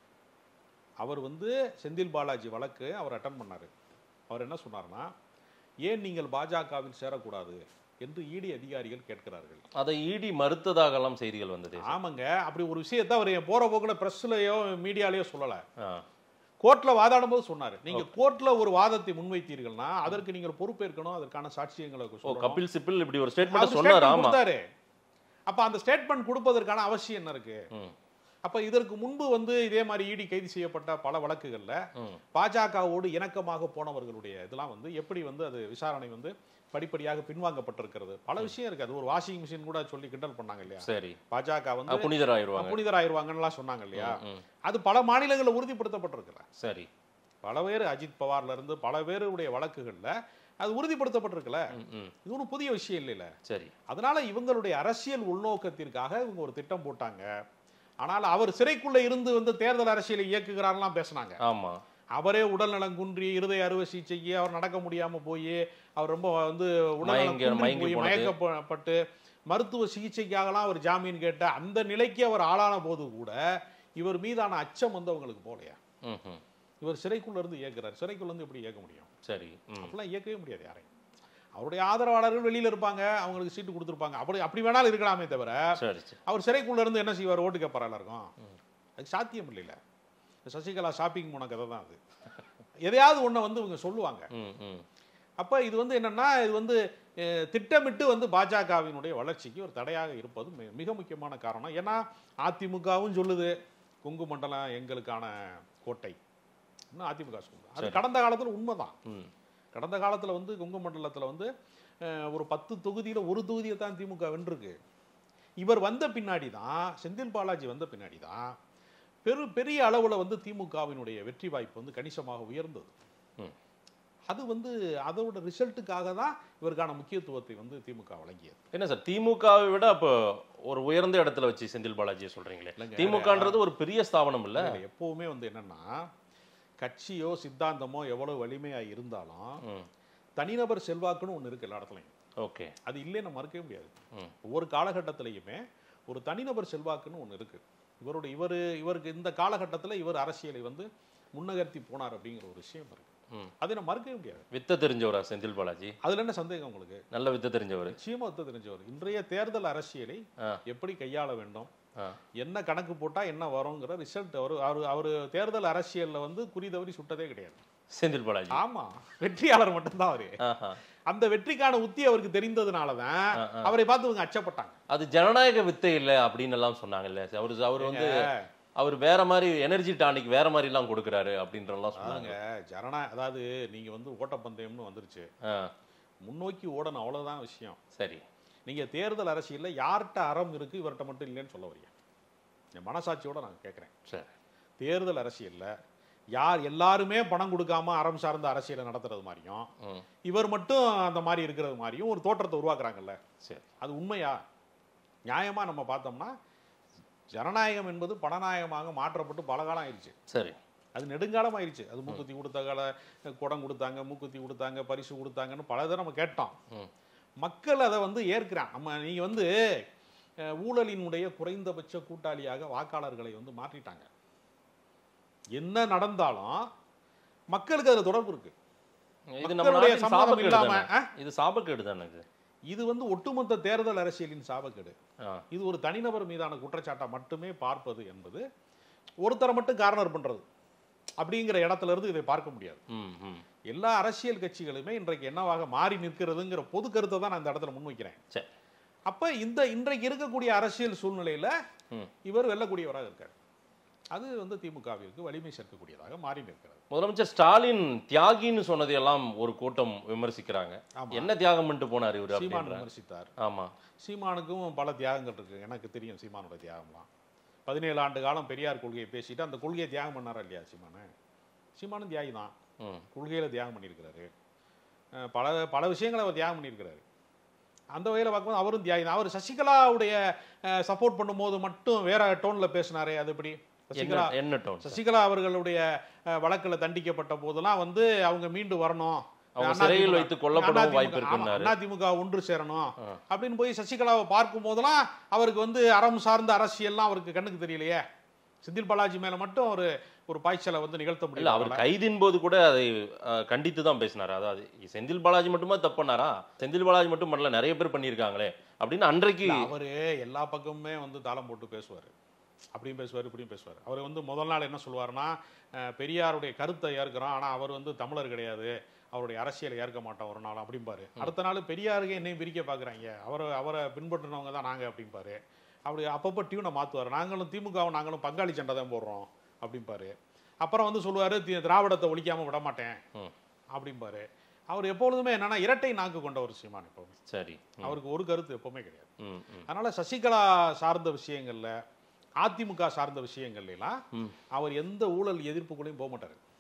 S4: அவர் வந்து செந்தில் பாலாஜி வழக்கு அவர் அட்டன் பண்ணாரு அவர் என்ன சொன்னார்னா ஏன் நீங்கள் பாஜகவில் சேரக்கூடாது என்று இடி அதிகாரிகள் கேட்கிறார்கள்
S3: அதை இடி மறுத்ததாகலாம் செய்திகள் வந்தது
S4: ஆமாங்க அப்படி ஒரு விஷயத்தை அவர் போற போக்குல பிரஸ்லயோ மீடியாலயோ சொல்லல
S3: ஆ.
S4: கோர்ட்ல வாதாடும் போது சொன்னாரு நீங்க கோர்ட்ல ஒரு வாதத்தை முன்வைத்தீர்கள்னா அதற்கு நீங்கள் பொறுப்பேற்கணும் அதற்கான சாட்சியங்களை
S3: ஓ
S4: சொல்லணும்.
S3: கபில் சிபில் இப்படி ஒரு
S4: அவர்
S3: ஸ்டேட்மெண்ட்
S4: statement
S3: சொன்னார் ஆமா
S4: கொடுத்தாரு அப்ப அந்த ஸ்டேட்மெண்ட் கொடுப்பதற்கான அவசியம் என்ன இருக்கு
S3: ம்.
S4: அப்ப இதற்கு முன்பு வந்து இதே மாதிரி இடி கைது செய்யப்பட்ட பல வழக்குகள்ல
S3: ம்.
S4: பாஜகவோடு இணக்கமாக போனவர்களுடைய இதெல்லாம் வந்து எப்படி வந்து அது விசாரணை வந்து படிப்படியாக பின்வாங்கப்பட்டிருக்கிறது பல விஷயம் இருக்கு அது ஒரு வாஷிங் மிஷின் கூட சொல்லி கிண்டல் பண்ணாங்க இல்லையா
S3: சரி
S4: பாஜக வந்து
S3: புனிதராயிருவாங்க
S4: புனிதராயிருவாங்கன்னு சொல்லி சொன்னாங்க இல்லையா
S3: ம்.
S4: அது பல மாநிலங்களில் உறுதிப்படுத்தப்பட்டிருக்கல
S3: சரி
S4: பல பேர் அஜித் பவார்ல இருந்து பல பேருடைய வழக்குகள்ல அது உறுதிப்படுத்தப்பட்டிருக்குல்ல
S3: ம், ம்.
S4: இது ஒன்றும் புதிய விஷயம் இல்லைல்ல
S3: சரி
S4: அதனால இவங்களுடைய அரசியல் உள்நோக்கத்திற்காக இவங்க ஒரு திட்டம் போட்டாங்க ஆனால் அவர் சிறைக்குள்ள இருந்து வந்து தேர்தல் அரசியலை இயக்குகிறாரெல்லாம் பேசுனாங்க
S3: ஆமா
S4: அவரே உடல்நலம் குன்றி இருதய அறுவை சிகிச்சைக்கு அவர் நடக்க முடியாம போய் அவர் ரொம்ப வந்து உடல்நலம்
S3: மயங்கி-
S4: குன்றி
S3: மயங்கி
S4: போய்
S3: போனது.
S4: மயக்கப்பட்டு மருத்துவ சிகிச்சைக்காகலாம் அவர் ஜாமீன் கேட்ட அந்த நிலைக்கு அவர் ஆளான போது கூட இவர் மீதான அச்சம் வந்து அவங்களுக்கு போலையா
S3: ம், ம்.
S4: இவர் சிறைக்குள்ள இருந்து இயக்குறார் சிறைக்குள்ள இருந்து எப்படி இயக்க முடியும்
S3: சரி ம்.
S4: அப்படிலாம் இயக்கவே முடியாது யாரையும் அவருடைய ஆதரவாளர்கள் வெளியில இருப்பாங்க அவங்களுக்கு சீட்டு கொடுத்துருப்பாங்க அப்படி அப்படி வேணாலும் இருக்கலாமே தவிர
S3: சரி சரி
S4: அவர் சிறைக்குள்ள இருந்து என்ன செய்வார் ஓட்டு கேட்பாரா எல்லாருக்கும் அது சாத்தியம் இல்லைல்ல சசிகலா ஷாப்பிங் போன கதை தான் அது எதையாவது ஒண்ணை வந்து இவங்க சொல்லுவாங்க
S3: ம் ம்
S4: அப்ப இது வந்து என்னன்னா இது வந்து அஹ், திட்டமிட்டு வந்து பாஜகவினுடைய வளர்ச்சிக்கு ஒரு தடையாக இருப்பது மி- மிக முக்கியமான காரணம் ஏன்னா அதிமுகவும் சொல்லுது கொங்கு மண்டலம் எங்களுக்கான கோட்டை இன்னும் அதிமுக சொல்லுது அது
S3: சரி.
S4: கடந்த காலத்துல உண்மைதான்
S3: ம்
S4: கடந்த காலத்துல வந்து கொங்கு மண்டலத்துல வந்து அஹ், ஒரு பத்து தொகுதியில ஒரு தொகுதியை தான் திமுக வென்றிருக்கு இவர் வந்த பின்னாடி தான் செந்தில் பாலாஜி வந்த பின்னாடி தான் பெரு பெரிய அளவுல வந்து திமுகவினுடைய வெற்றி வாய்ப்பு வந்து கணிசமாக உயர்ந்தது
S3: ம்.
S4: அது வந்து அதோட ரிசல்ட்டுக்காக தான் இவருக்கான முக்கியத்துவத்தை வந்து திமுக வழங்கியது
S3: என்ன சார் திமுகவை விட அப்போ ஒரு உயர்ந்த இடத்துல வச்சு செந்தில் பாலாஜியை சொல்றீங்களே
S4: இல்லைங்க.
S3: திமுகன்றது ஒரு பெரிய ஸ்தாபனம் இல்ல
S4: இதுல எப்பவுமே வந்து என்னன்னா கட்சியோ சித்தாந்தமோ எவ்வளவு வலிமையா இருந்தாலும்
S3: ம்
S4: தனிநபர் செல்வாக்குன்னு ஒண்ணு இருக்கு எல்லா இடத்துலையும்
S3: ஓகே
S4: அது இல்லைன்னு மறுக்கவே முடியாது
S3: ம்
S4: ஒவ்வொரு காலகட்டத்திலையுமே ஒரு தனிநபர் செல்வாக்குன்னு ஒன்று இருக்கு இவருடைய இவர் இவருக்கு இந்த காலகட்டத்துல இவர் அரசியலை வந்து முன்னகர்த்தி போனார் அப்படிங்கிற ஒரு விஷயம் இருக்கு
S3: ம்
S4: அதை நம்ம மறுக்கவே முடியாது
S3: வித்த தெரிஞ்சவரா செந்தில் பாலாஜி
S4: அதுல என்ன சந்தேகம் உங்களுக்கு
S3: நல்ல வித்த தெரிஞ்சவர்
S4: நிச்சயமா ஒத்து தெரிஞ்சவர் இன்றைய தேர்தல் அரசியலை
S3: ஆ.
S4: எப்படி கையாள வேண்டும்
S3: ஆ
S4: என்ன கணக்கு போட்டா என்ன வருங்கிற ரிசல்ட் அவர் அவர் அவர் தேர்தல் அரசியல்ல வந்து குறி தவறி சுட்டதே கிடையாது
S3: செந்தில் பாலாஜி
S4: ஆமா வெற்றியாளர் மட்டும்தான் அவரு
S3: ஆஹா
S4: அந்த வெற்றிக்கான உத்தி அவருக்கு தெரிந்ததுனாலதான்
S3: ஆ, ஆ.
S4: அவரை பார்த்து இவங்க அச்சப்பட்டாங்க
S3: அது ஜனநாயக வித்தை இல்ல அப்படின்னு எல்லாம் சொன்னாங்கல்ல அவர் அவர் வந்து அவர் வேற மாதிரி எனர்ஜி டானிக் வேற மாதிரி எல்லாம் கொடுக்குறாரு அப்படின்றலாம் சொன்னாங்க
S4: அதாங்க ஜனநா அதாவது நீங்க வந்து ஓட்டப்பந்தயம்னு வந்துருச்சு
S3: ஆ
S4: முன்னோக்கி ஓடணும் அவ்வளவுதான் விஷயம்
S3: சரி
S4: நீங்க தேர்தல் அரசியல்ல யார்கிட்ட அறம் இருக்கு இவர்கிட்ட மட்டும் இல்லைன்னு சொல்ல வரீங்க என் மனசாட்சியோட நான் கேட்குறேன்
S3: சரி
S4: தேர்தல் அரசியல்ல யார் எல்லாருமே பணம் கொடுக்காம அறம் சார்ந்த அரசியலை நடத்துறது மாதிரியும்
S3: ம்
S4: இவர் மட்டும் அந்த மாதிரி இருக்கிறது மாதிரியும் ஒரு தோற்றத்தை உருவாக்குறாங்கல்ல
S3: சரி
S4: அது உண்மையா நியாயமா நம்ம பார்த்தோம்னா ஜனநாயகம் என்பது பணநாயகமாக மாற்றப்பட்டு பல காலம் ஆயிடுச்சு
S3: சரி
S4: அது நெடுங்காலம் ஆயிடுச்சு அது மூக்குத்தி கொடுத்த கால குடம் கொடுத்தாங்க மூக்குத்தி கொடுத்தாங்க பரிசு கொடுத்தாங்கன்னு பல இதை நம்ம கேட்டோம்
S3: ம்.
S4: மக்கள் அதை வந்து ஏற்கிறான் நம்ம நீங்க வந்து அஹ், ஊழலினுடைய குறைந்தபட்ச கூட்டாளியாக வாக்காளர்களை வந்து மாற்றிட்டாங்க என்ன நடந்தாலும் மக்களுக்கு அதுல தொடர்பு இருக்கு
S3: இது நம்ம
S4: மக்களுடைய
S3: நாட்டின்
S4: சம்மதம்
S3: சாபக்கேடு
S4: இல்லாம,
S3: தானே
S4: ஆ?
S3: இது சாபக்கேடு தானே இது
S4: இது வந்து ஒட்டுமொத்த தேர்தல் அரசியலின் சாபக்கேடு
S3: ஆ
S4: இது ஒரு தனிநபர் மீதான குற்றச்சாட்டை மட்டுமே பார்ப்பது என்பது ஒருத்தரை மட்டும் கார்னர் பண்றது அப்படிங்கிற இடத்துல இருந்து இதை பார்க்க முடியாது
S3: ம் ம்
S4: எல்லா அரசியல் கட்சிகளுமே இன்றைக்கு என்னவாக மாறி நிற்கிறதுங்கிற பொது கருத்தை தான் நான் இந்த இடத்துல முன்வைக்கிறேன்
S3: சரி
S4: அப்ப இந்த இன்றைக்கு இருக்கக்கூடிய அரசியல் சூழ்நிலையில
S3: ம்.
S4: இவர் வெல்லக்கூடியவராக இருக்கார் அது வந்து திமுகவிற்கு வலிமை சேர்க்கக்கூடியதாக மாறி நிற்கிறது
S3: முதலமைச்சர் ஸ்டாலின் தியாகின்னு சொன்னதையெல்லாம் ஒரு கூட்டம் விமர்சிக்கிறாங்க
S4: ஆமா.
S3: என்ன தியாகம் பண்ணிட்டு போனார் இவர்
S4: சீமான்
S3: அப்படின்ற
S4: விமர்சித்தார்
S3: ஆமா
S4: சீமானுக்கும் பல தியாகங்கள் இருக்கு எனக்கு தெரியும் சீமானோட தியாகம்லாம் பதினேழு ஆண்டு காலம் பெரியார் கொள்கையை பேசிட்டு அந்த கொள்கையை தியாகம் பண்ணாரா இல்லையா சீமானு சீமானும் தியாகி தான்
S3: ம்
S4: கொள்கையில தியாகம் பண்ணியிருக்கிறாரு அஹ் பல பல விஷயங்களை அவர் தியாகம் பண்ணியிருக்கிறாரு அந்த வகையில் பார்க்கும்போது அவரும் தியாகி தான் அவர் சசிகலாவுடைய சப்போர்ட் பண்ணும்போது மட்டும் வேற டோன்ல பேசினாரே அது எப்படி சசிகலா
S3: என்ன என்ன டோன் சார்?
S4: சசிகலா அவர்களுடைய அஹ், வழக்குல தண்டிக்கப்பட்ட போதெல்லாம் வந்து அவங்க மீண்டு வரணும்
S3: அவங்க
S4: அண்ணா
S3: சிறையில்
S4: திமுக
S3: வைத்து கொல்லப்படவும்
S4: அண்ணா
S3: வாய்ப்பு
S4: திமுக ஆமா,
S3: இருக்குன்னாரு.
S4: அண்ணா திமுக ஒன்று சேரணும்
S3: ஆ.
S4: அப்படின்னு போய் சசிகலாவை பார்க்கும் போதெல்லாம் அவருக்கு வந்து அறம் சார்ந்த அரசியல்லாம் அவருக்கு கண்ணுக்கு தெரியலையே செந்தில் பாலாஜி மேல மட்டும் ஒரு ஒரு பாய்ச்சலை வந்து நிகழ்த்த
S3: இல்ல
S4: முடியல
S3: அவர் கைதின் போது கூட அதை அஹ், கண்டித்து தான் பேசினாரு அதாவது செந்தில் பாலாஜி மட்டுமா தப்பு பண்ணாரா செந்தில் பாலாஜி மட்டும் பண்ணல நிறைய பேர் பண்ணியிருக்காங்களே அப்படின்னு அன்றைக்கு
S4: இல்ல, அவரு எல்லா பக்கமுமே வந்து தாளம் போட்டு பேசுவார் அப்படியும் பேசுவார் இப்படியும் பேசுவார் அவர் வந்து முதல் நாள் என்ன சொல்லுவாருன்னா அஹ், பெரியாருடைய கருத்தை ஏற்கிறோம் ஆனா அவர் வந்து தமிழர் கிடையாது அவருடைய அரசியலை ஏற்க மாட்டோம் ஒரு நாள் அப்படிம்பாரு அடுத்த நாள் பெரியாருக்கு என்னையும் பிரிக்க பார்க்குறாங்க அவரை அவரை பின்பற்றினவங்க தான் நாங்கள் அப்படிம்பாரு அப்படி அப்பப்போ டியூனை மாற்றுவார் நாங்களும் திமுகவும் நாங்களும் பங்காளி சண்டை தான் போடுறோம் அப்படிம்பாரு அப்புறம் வந்து சொல்லுவார் திராவிடத்தை ஒழிக்காம விட மாட்டேன்
S3: ம்.
S4: அப்படிம்பாரு அவர் எப்பொழுதுமே என்னன்னா இரட்டை நாக்கு கொண்ட ஒரு சீமான் எப்பவுமே
S3: சரி ம்,
S4: அவருக்கு ஒரு கருத்து எப்பவுமே கிடையாது
S3: ம், ம்,
S4: அதனால சசிகலா சார்ந்த விஷயங்கள்ல அதிமுக சார்ந்த விஷயங்கள்ல எல்லாம்
S3: ம்.
S4: அவர் எந்த ஊழல் எதிர்ப்புக்குள்ளேயும் போக மாட்டாரு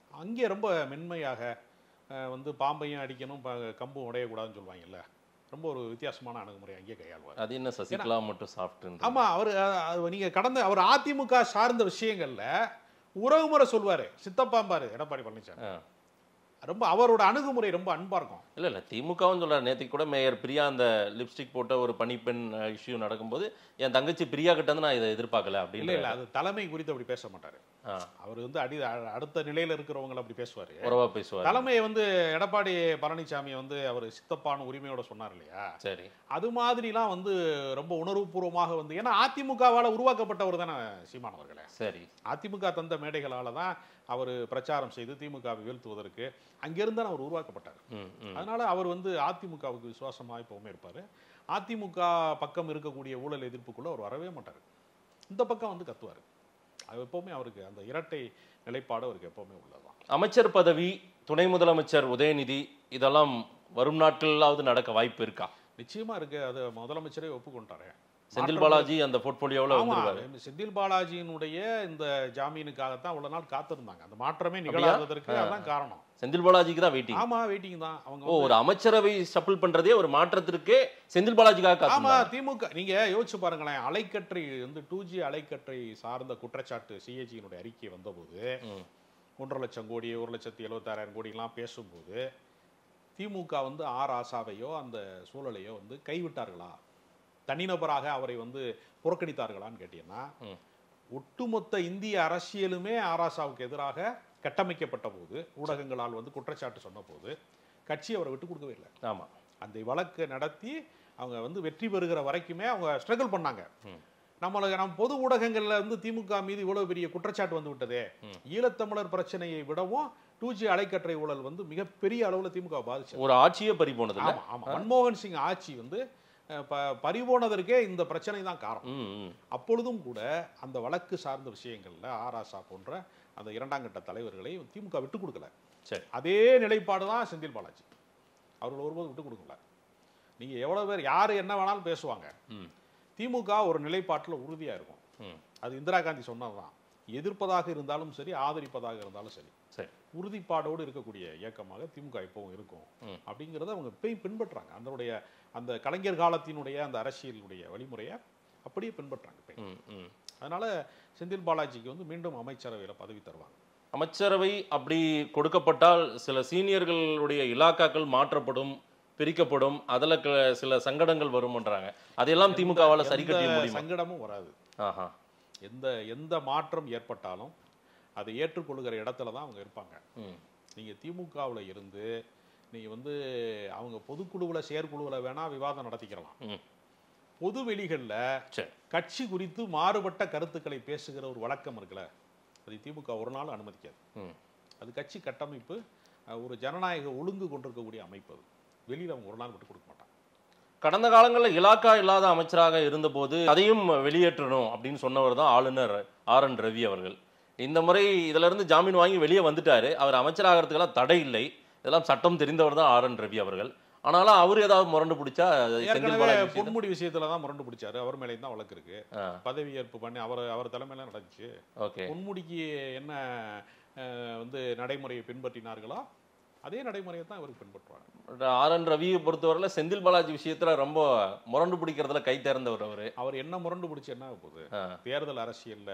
S4: அங்கே ரொம்ப மென்மையாக அஹ், வந்து பாம்பையும் அடிக்கணும் ப- கம்பும் உடையக்கூடாதுன்னு சொல்லுவாங்கல்ல ரொம்ப ஒரு வித்தியாசமான அணுகுமுறை அங்கே கையாள்வார்
S3: அது என்ன சசிகலா மட்டும் சாஃப்ட்
S4: ஆமா அவர் நீங்க கடந்த அவர் அதிமுக சார்ந்த விஷயங்கள்ல உறவுமுறை சொல்வாரு சித்தப்பாம்பாரு எடப்பாடி பழனிசாமி ரொம்ப அவரோட அணுகுமுறை ரொம்ப அன்பா இருக்கும்
S3: இல்ல இல்ல திமுகவும் சொல்றாரு நேற்றுக்கு கூட மேயர் பிரியா அந்த லிப்ஸ்டிக் போட்ட ஒரு பணிப்பெண் இஷ்யூ நடக்கும்போது என் தங்கச்சி பிரியா கிட்ட இருந்து நான் இதை எதிர்பார்க்கல
S4: இல்ல
S3: அப்படின்னு
S4: இல்ல அது தலைமை குறித்து அப்படி பேச மாட்டாரு அவர் வந்து அடி அ- அடுத்த நிலையில இருக்கிறவங்களை அப்படி பேசுவாரு
S3: உறவா பேசுவார்
S4: தலைமையை வந்து எடப்பாடி பழனிசாமி வந்து அவர் சித்தப்பான உரிமையோட சொன்னார் இல்லையா
S3: சரி
S4: அது மாதிரிலாம் வந்து ரொம்ப உணர்வுபூர்வமாக வந்து ஏன்னா அதிமுகவால உருவாக்கப்பட்டவர் தானே சீமான் அவர்களே
S3: சரி
S4: அதிமுக தந்த மேடைகளால தான் அவர் பிரச்சாரம் செய்து திமுகவை வீழ்த்துவதற்கு அங்கிருந்து அவர் உருவாக்கப்பட்டார்
S3: ம் ம்
S4: அதனால அவர் வந்து அதிமுகவுக்கு விசுவாசமா எப்பவுமே இருப்பாரு அதிமுக பக்கம் இருக்கக்கூடிய ஊழல் எதிர்ப்புக்குள்ள அவர் வரவே மாட்டார் இந்த பக்கம் வந்து கத்துவார் அது எப்பவுமே அவருக்கு அந்த இரட்டை நிலைப்பாடு அவருக்கு எப்பவுமே உள்ளதுதான்
S3: அமைச்சர் பதவி துணை முதலமைச்சர் உதயநிதி இதெல்லாம் வரும் நாட்களாவது நடக்க வாய்ப்பு இருக்கா
S4: நிச்சயமா இருக்கு அது முதலமைச்சரே ஒப்புக்கொண்டாரு
S3: செந்தில் பாலாஜி அந்த போர்ட்போலியோவில்
S4: ஆமா
S3: வந்துருவாரு
S4: செந்தில் பாலாஜியினுடைய இந்த ஜாமீனுக்காகத்தான் இவ்வளவு நாள் காத்திருந்தாங்க அந்த மாற்றமே நிகழாததற்கு அதான் காரணம்
S3: செந்தில் பாலாஜிக்கு தான் வெயிட்டிங்
S4: ஆமா வெயிட்டிங் தான் அவங்க
S3: ஓ ஒரு அமைச்சரவை ஷப்பிள் பண்றதே ஒரு மாற்றத்திற்கே செந்தில் பாலாஜிக்காக
S4: ஆமா
S3: காத்து
S4: திமுக நீங்க யோசிச்சு பாருங்களேன் அலைக்கற்றை வந்து டூ ஜி அலைக்கற்றை சார்ந்த குற்றச்சாட்டு சிஏஜியினுடைய அறிக்கை வந்தபோது
S3: ம்.
S4: ஒன்றரை லட்சம் கோடி ஒரு லட்சத்தி எழுபத்தாயிரம் கோடிலாம் பேசும்போது திமுக வந்து ஆர் ஆசாவையோ அந்த சூழலையோ வந்து கைவிட்டார்களா தனிநபராக அவரை வந்து புறக்கணித்தார்களான்னு கேட்டீங்கன்னா
S3: ம்.
S4: ஒட்டுமொத்த இந்திய அரசியலுமே ஆராசாவுக்கு எதிராக கட்டமைக்கப்பட்ட போது ஊடகங்களால் வந்து குற்றச்சாட்டு சொன்ன போது கட்சி அவரை விட்டு கொடுக்கவே இல்லை
S3: ஆமா
S4: அந்த வழக்கை நடத்தி அவங்க வந்து வெற்றி பெறுகிற வரைக்குமே அவங்க ஸ்ட்ரகிள் பண்ணாங்க
S3: ம்.
S4: நம்மளுக்கு நம்ம பொது ஊடகங்கள்ல வந்து திமுக மீது இவ்வளவு பெரிய குற்றச்சாட்டு வந்து விட்டதே ஈழத்தமிழர் பிரச்சனையை விடவும் டூ ஜி அலைக்கற்றை ஊழல் வந்து மிகப்பெரிய அளவுல திமுக பாதிச்சது
S3: ஒரு ஆட்சியே பறி போனது இல்ல
S4: ஆமா ஆமா மன்மோகன் சிங் ஆட்சி வந்து அஹ், ப- பறிபோனதற்கே இந்த பிரச்சனை தான் காரணம்
S3: ம், ம்.
S4: அப்பொழுதும் கூட அந்த வழக்கு சார்ந்த விஷயங்கள்ல ஆராசா போன்ற அந்த இரண்டாம் கட்ட தலைவர்களை திமுக விட்டு கொடுக்கல
S3: சரி
S4: அதே நிலைப்பாடு தான் செந்தில் பாலாஜி அவர்கள் ஒருபோதும் விட்டு கொடுக்கல நீங்க எவ்வளவு பேர் யாரு என்ன வேணாலும் பேசுவாங்க
S3: ம்.
S4: திமுக ஒரு நிலைப்பாட்டில் உறுதியா இருக்கும்
S3: ம்.
S4: அது இந்திரா காந்தி சொன்னதுதான் எதிர்ப்பதாக இருந்தாலும் சரி ஆதரிப்பதாக இருந்தாலும் சரி
S3: சரி
S4: உறுதிப்பாடோடு இருக்கக்கூடிய இயக்கமாக திமுக எப்பவும் இருக்கும்
S3: ம்.
S4: அப்படிங்கிறத அவங்க இப்பயும் பின்பற்றுறாங்க அதனுடைய அந்த கலைஞர் காலத்தினுடைய அந்த அரசியலுடைய வழிமுறையை அப்படியே பின்பற்றுறாங்க இப்பயும்.
S3: ம், ம்.
S4: அதனால செந்தில் பாலாஜிக்கு வந்து மீண்டும் அமைச்சரவையில பதவி தருவாங்க
S3: அமைச்சரவை அப்படி கொடுக்கப்பட்டால் சில சீனியர்களுடைய இலாக்காக்கள் மாற்றப்படும் பிரிக்கப்படும் அதுல க- சில சங்கடங்கள் வரும்ன்றாங்க அதையெல்லாம் திமுகவால சரி கட்ட
S4: எந்த
S3: முடியுமா
S4: சங்கடமும் வராது
S3: ஆஹா
S4: எந்த எந்த மாற்றம் ஏற்பட்டாலும் அதை ஏற்றுக்கொள்கிற இடத்துல தான் அவங்க இருப்பாங்க
S3: ம்.
S4: நீங்க திமுகவுல இருந்து நீங்க வந்து அவங்க பொதுக்குழுவுல செயற்குழுவுல வேணா விவாதம் நடத்திக்கலாம்
S3: ம்.
S4: பொது வெளிகள்ல
S3: சரி
S4: கட்சி குறித்து மாறுபட்ட கருத்துக்களை பேசுகிற ஒரு வழக்கம் இருக்குல்ல அது திமுக ஒரு நாள் அனுமதிக்காது
S3: ம்.
S4: அது கட்சி கட்டமைப்பு அஹ், ஒரு ஜனநாயக ஒழுங்கு கொண்டிருக்கக்கூடிய அமைப்பு அது வெளியில அவங்க ஒரு நாள் விட்டு கொடுக்க மாட்டாங்க
S3: கடந்த காலங்களில் இலாக்கா இல்லாத அமைச்சராக இருந்தபோது அதையும் வெளியேற்றணும் அப்படின்னு சொன்னவர் தான் ஆளுநர் ஆர் என் ரவி அவர்கள் இந்த முறை இதுல இருந்து ஜாமீன் வாங்கி வெளியே வந்துட்டாரு அவர் அமைச்சராகிறதுக்கெல்லாம் தடை இல்லை இதெல்லாம் சட்டம் தெரிந்தவர் தான் ஆர் என் ரவி அவர்கள் ஆனாலும் அவர் ஏதாவது முரண்டு பிடிச்சா செந்தில்
S4: ஏற்கனவே
S3: பாலாஜி விஷயத்துல-
S4: பொன்முடி விஷயத்துல தான் முரண்டு பிடிச்சாரு அவர் மேலேயும் தான் வழக்கு இருக்கு
S3: ஆ,
S4: பதவி ஏற்பு பண்ணி அவர் அவர் தலைமையில நடந்துச்சு
S3: ஓகே
S4: பொன்முடிக்கு என்ன அஹ், வந்து நடைமுறையை பின்பற்றினார்களோ அதே நடைமுறையை தான் இவருக்கு பின்பற்றுவாங்க
S3: ஆர் என் ரவியை பொறுத்தவரையில செந்தில் பாலாஜி விஷயத்துல ரொம்ப முரண்டு பிடிக்கிறதுல கை தேர்ந்தவர் அவரு
S4: அவர் என்ன முரண்டு பிடிச்சி என்ன ஆகப் போகுது
S3: ஆ,
S4: தேர்தல் அரசியல்ல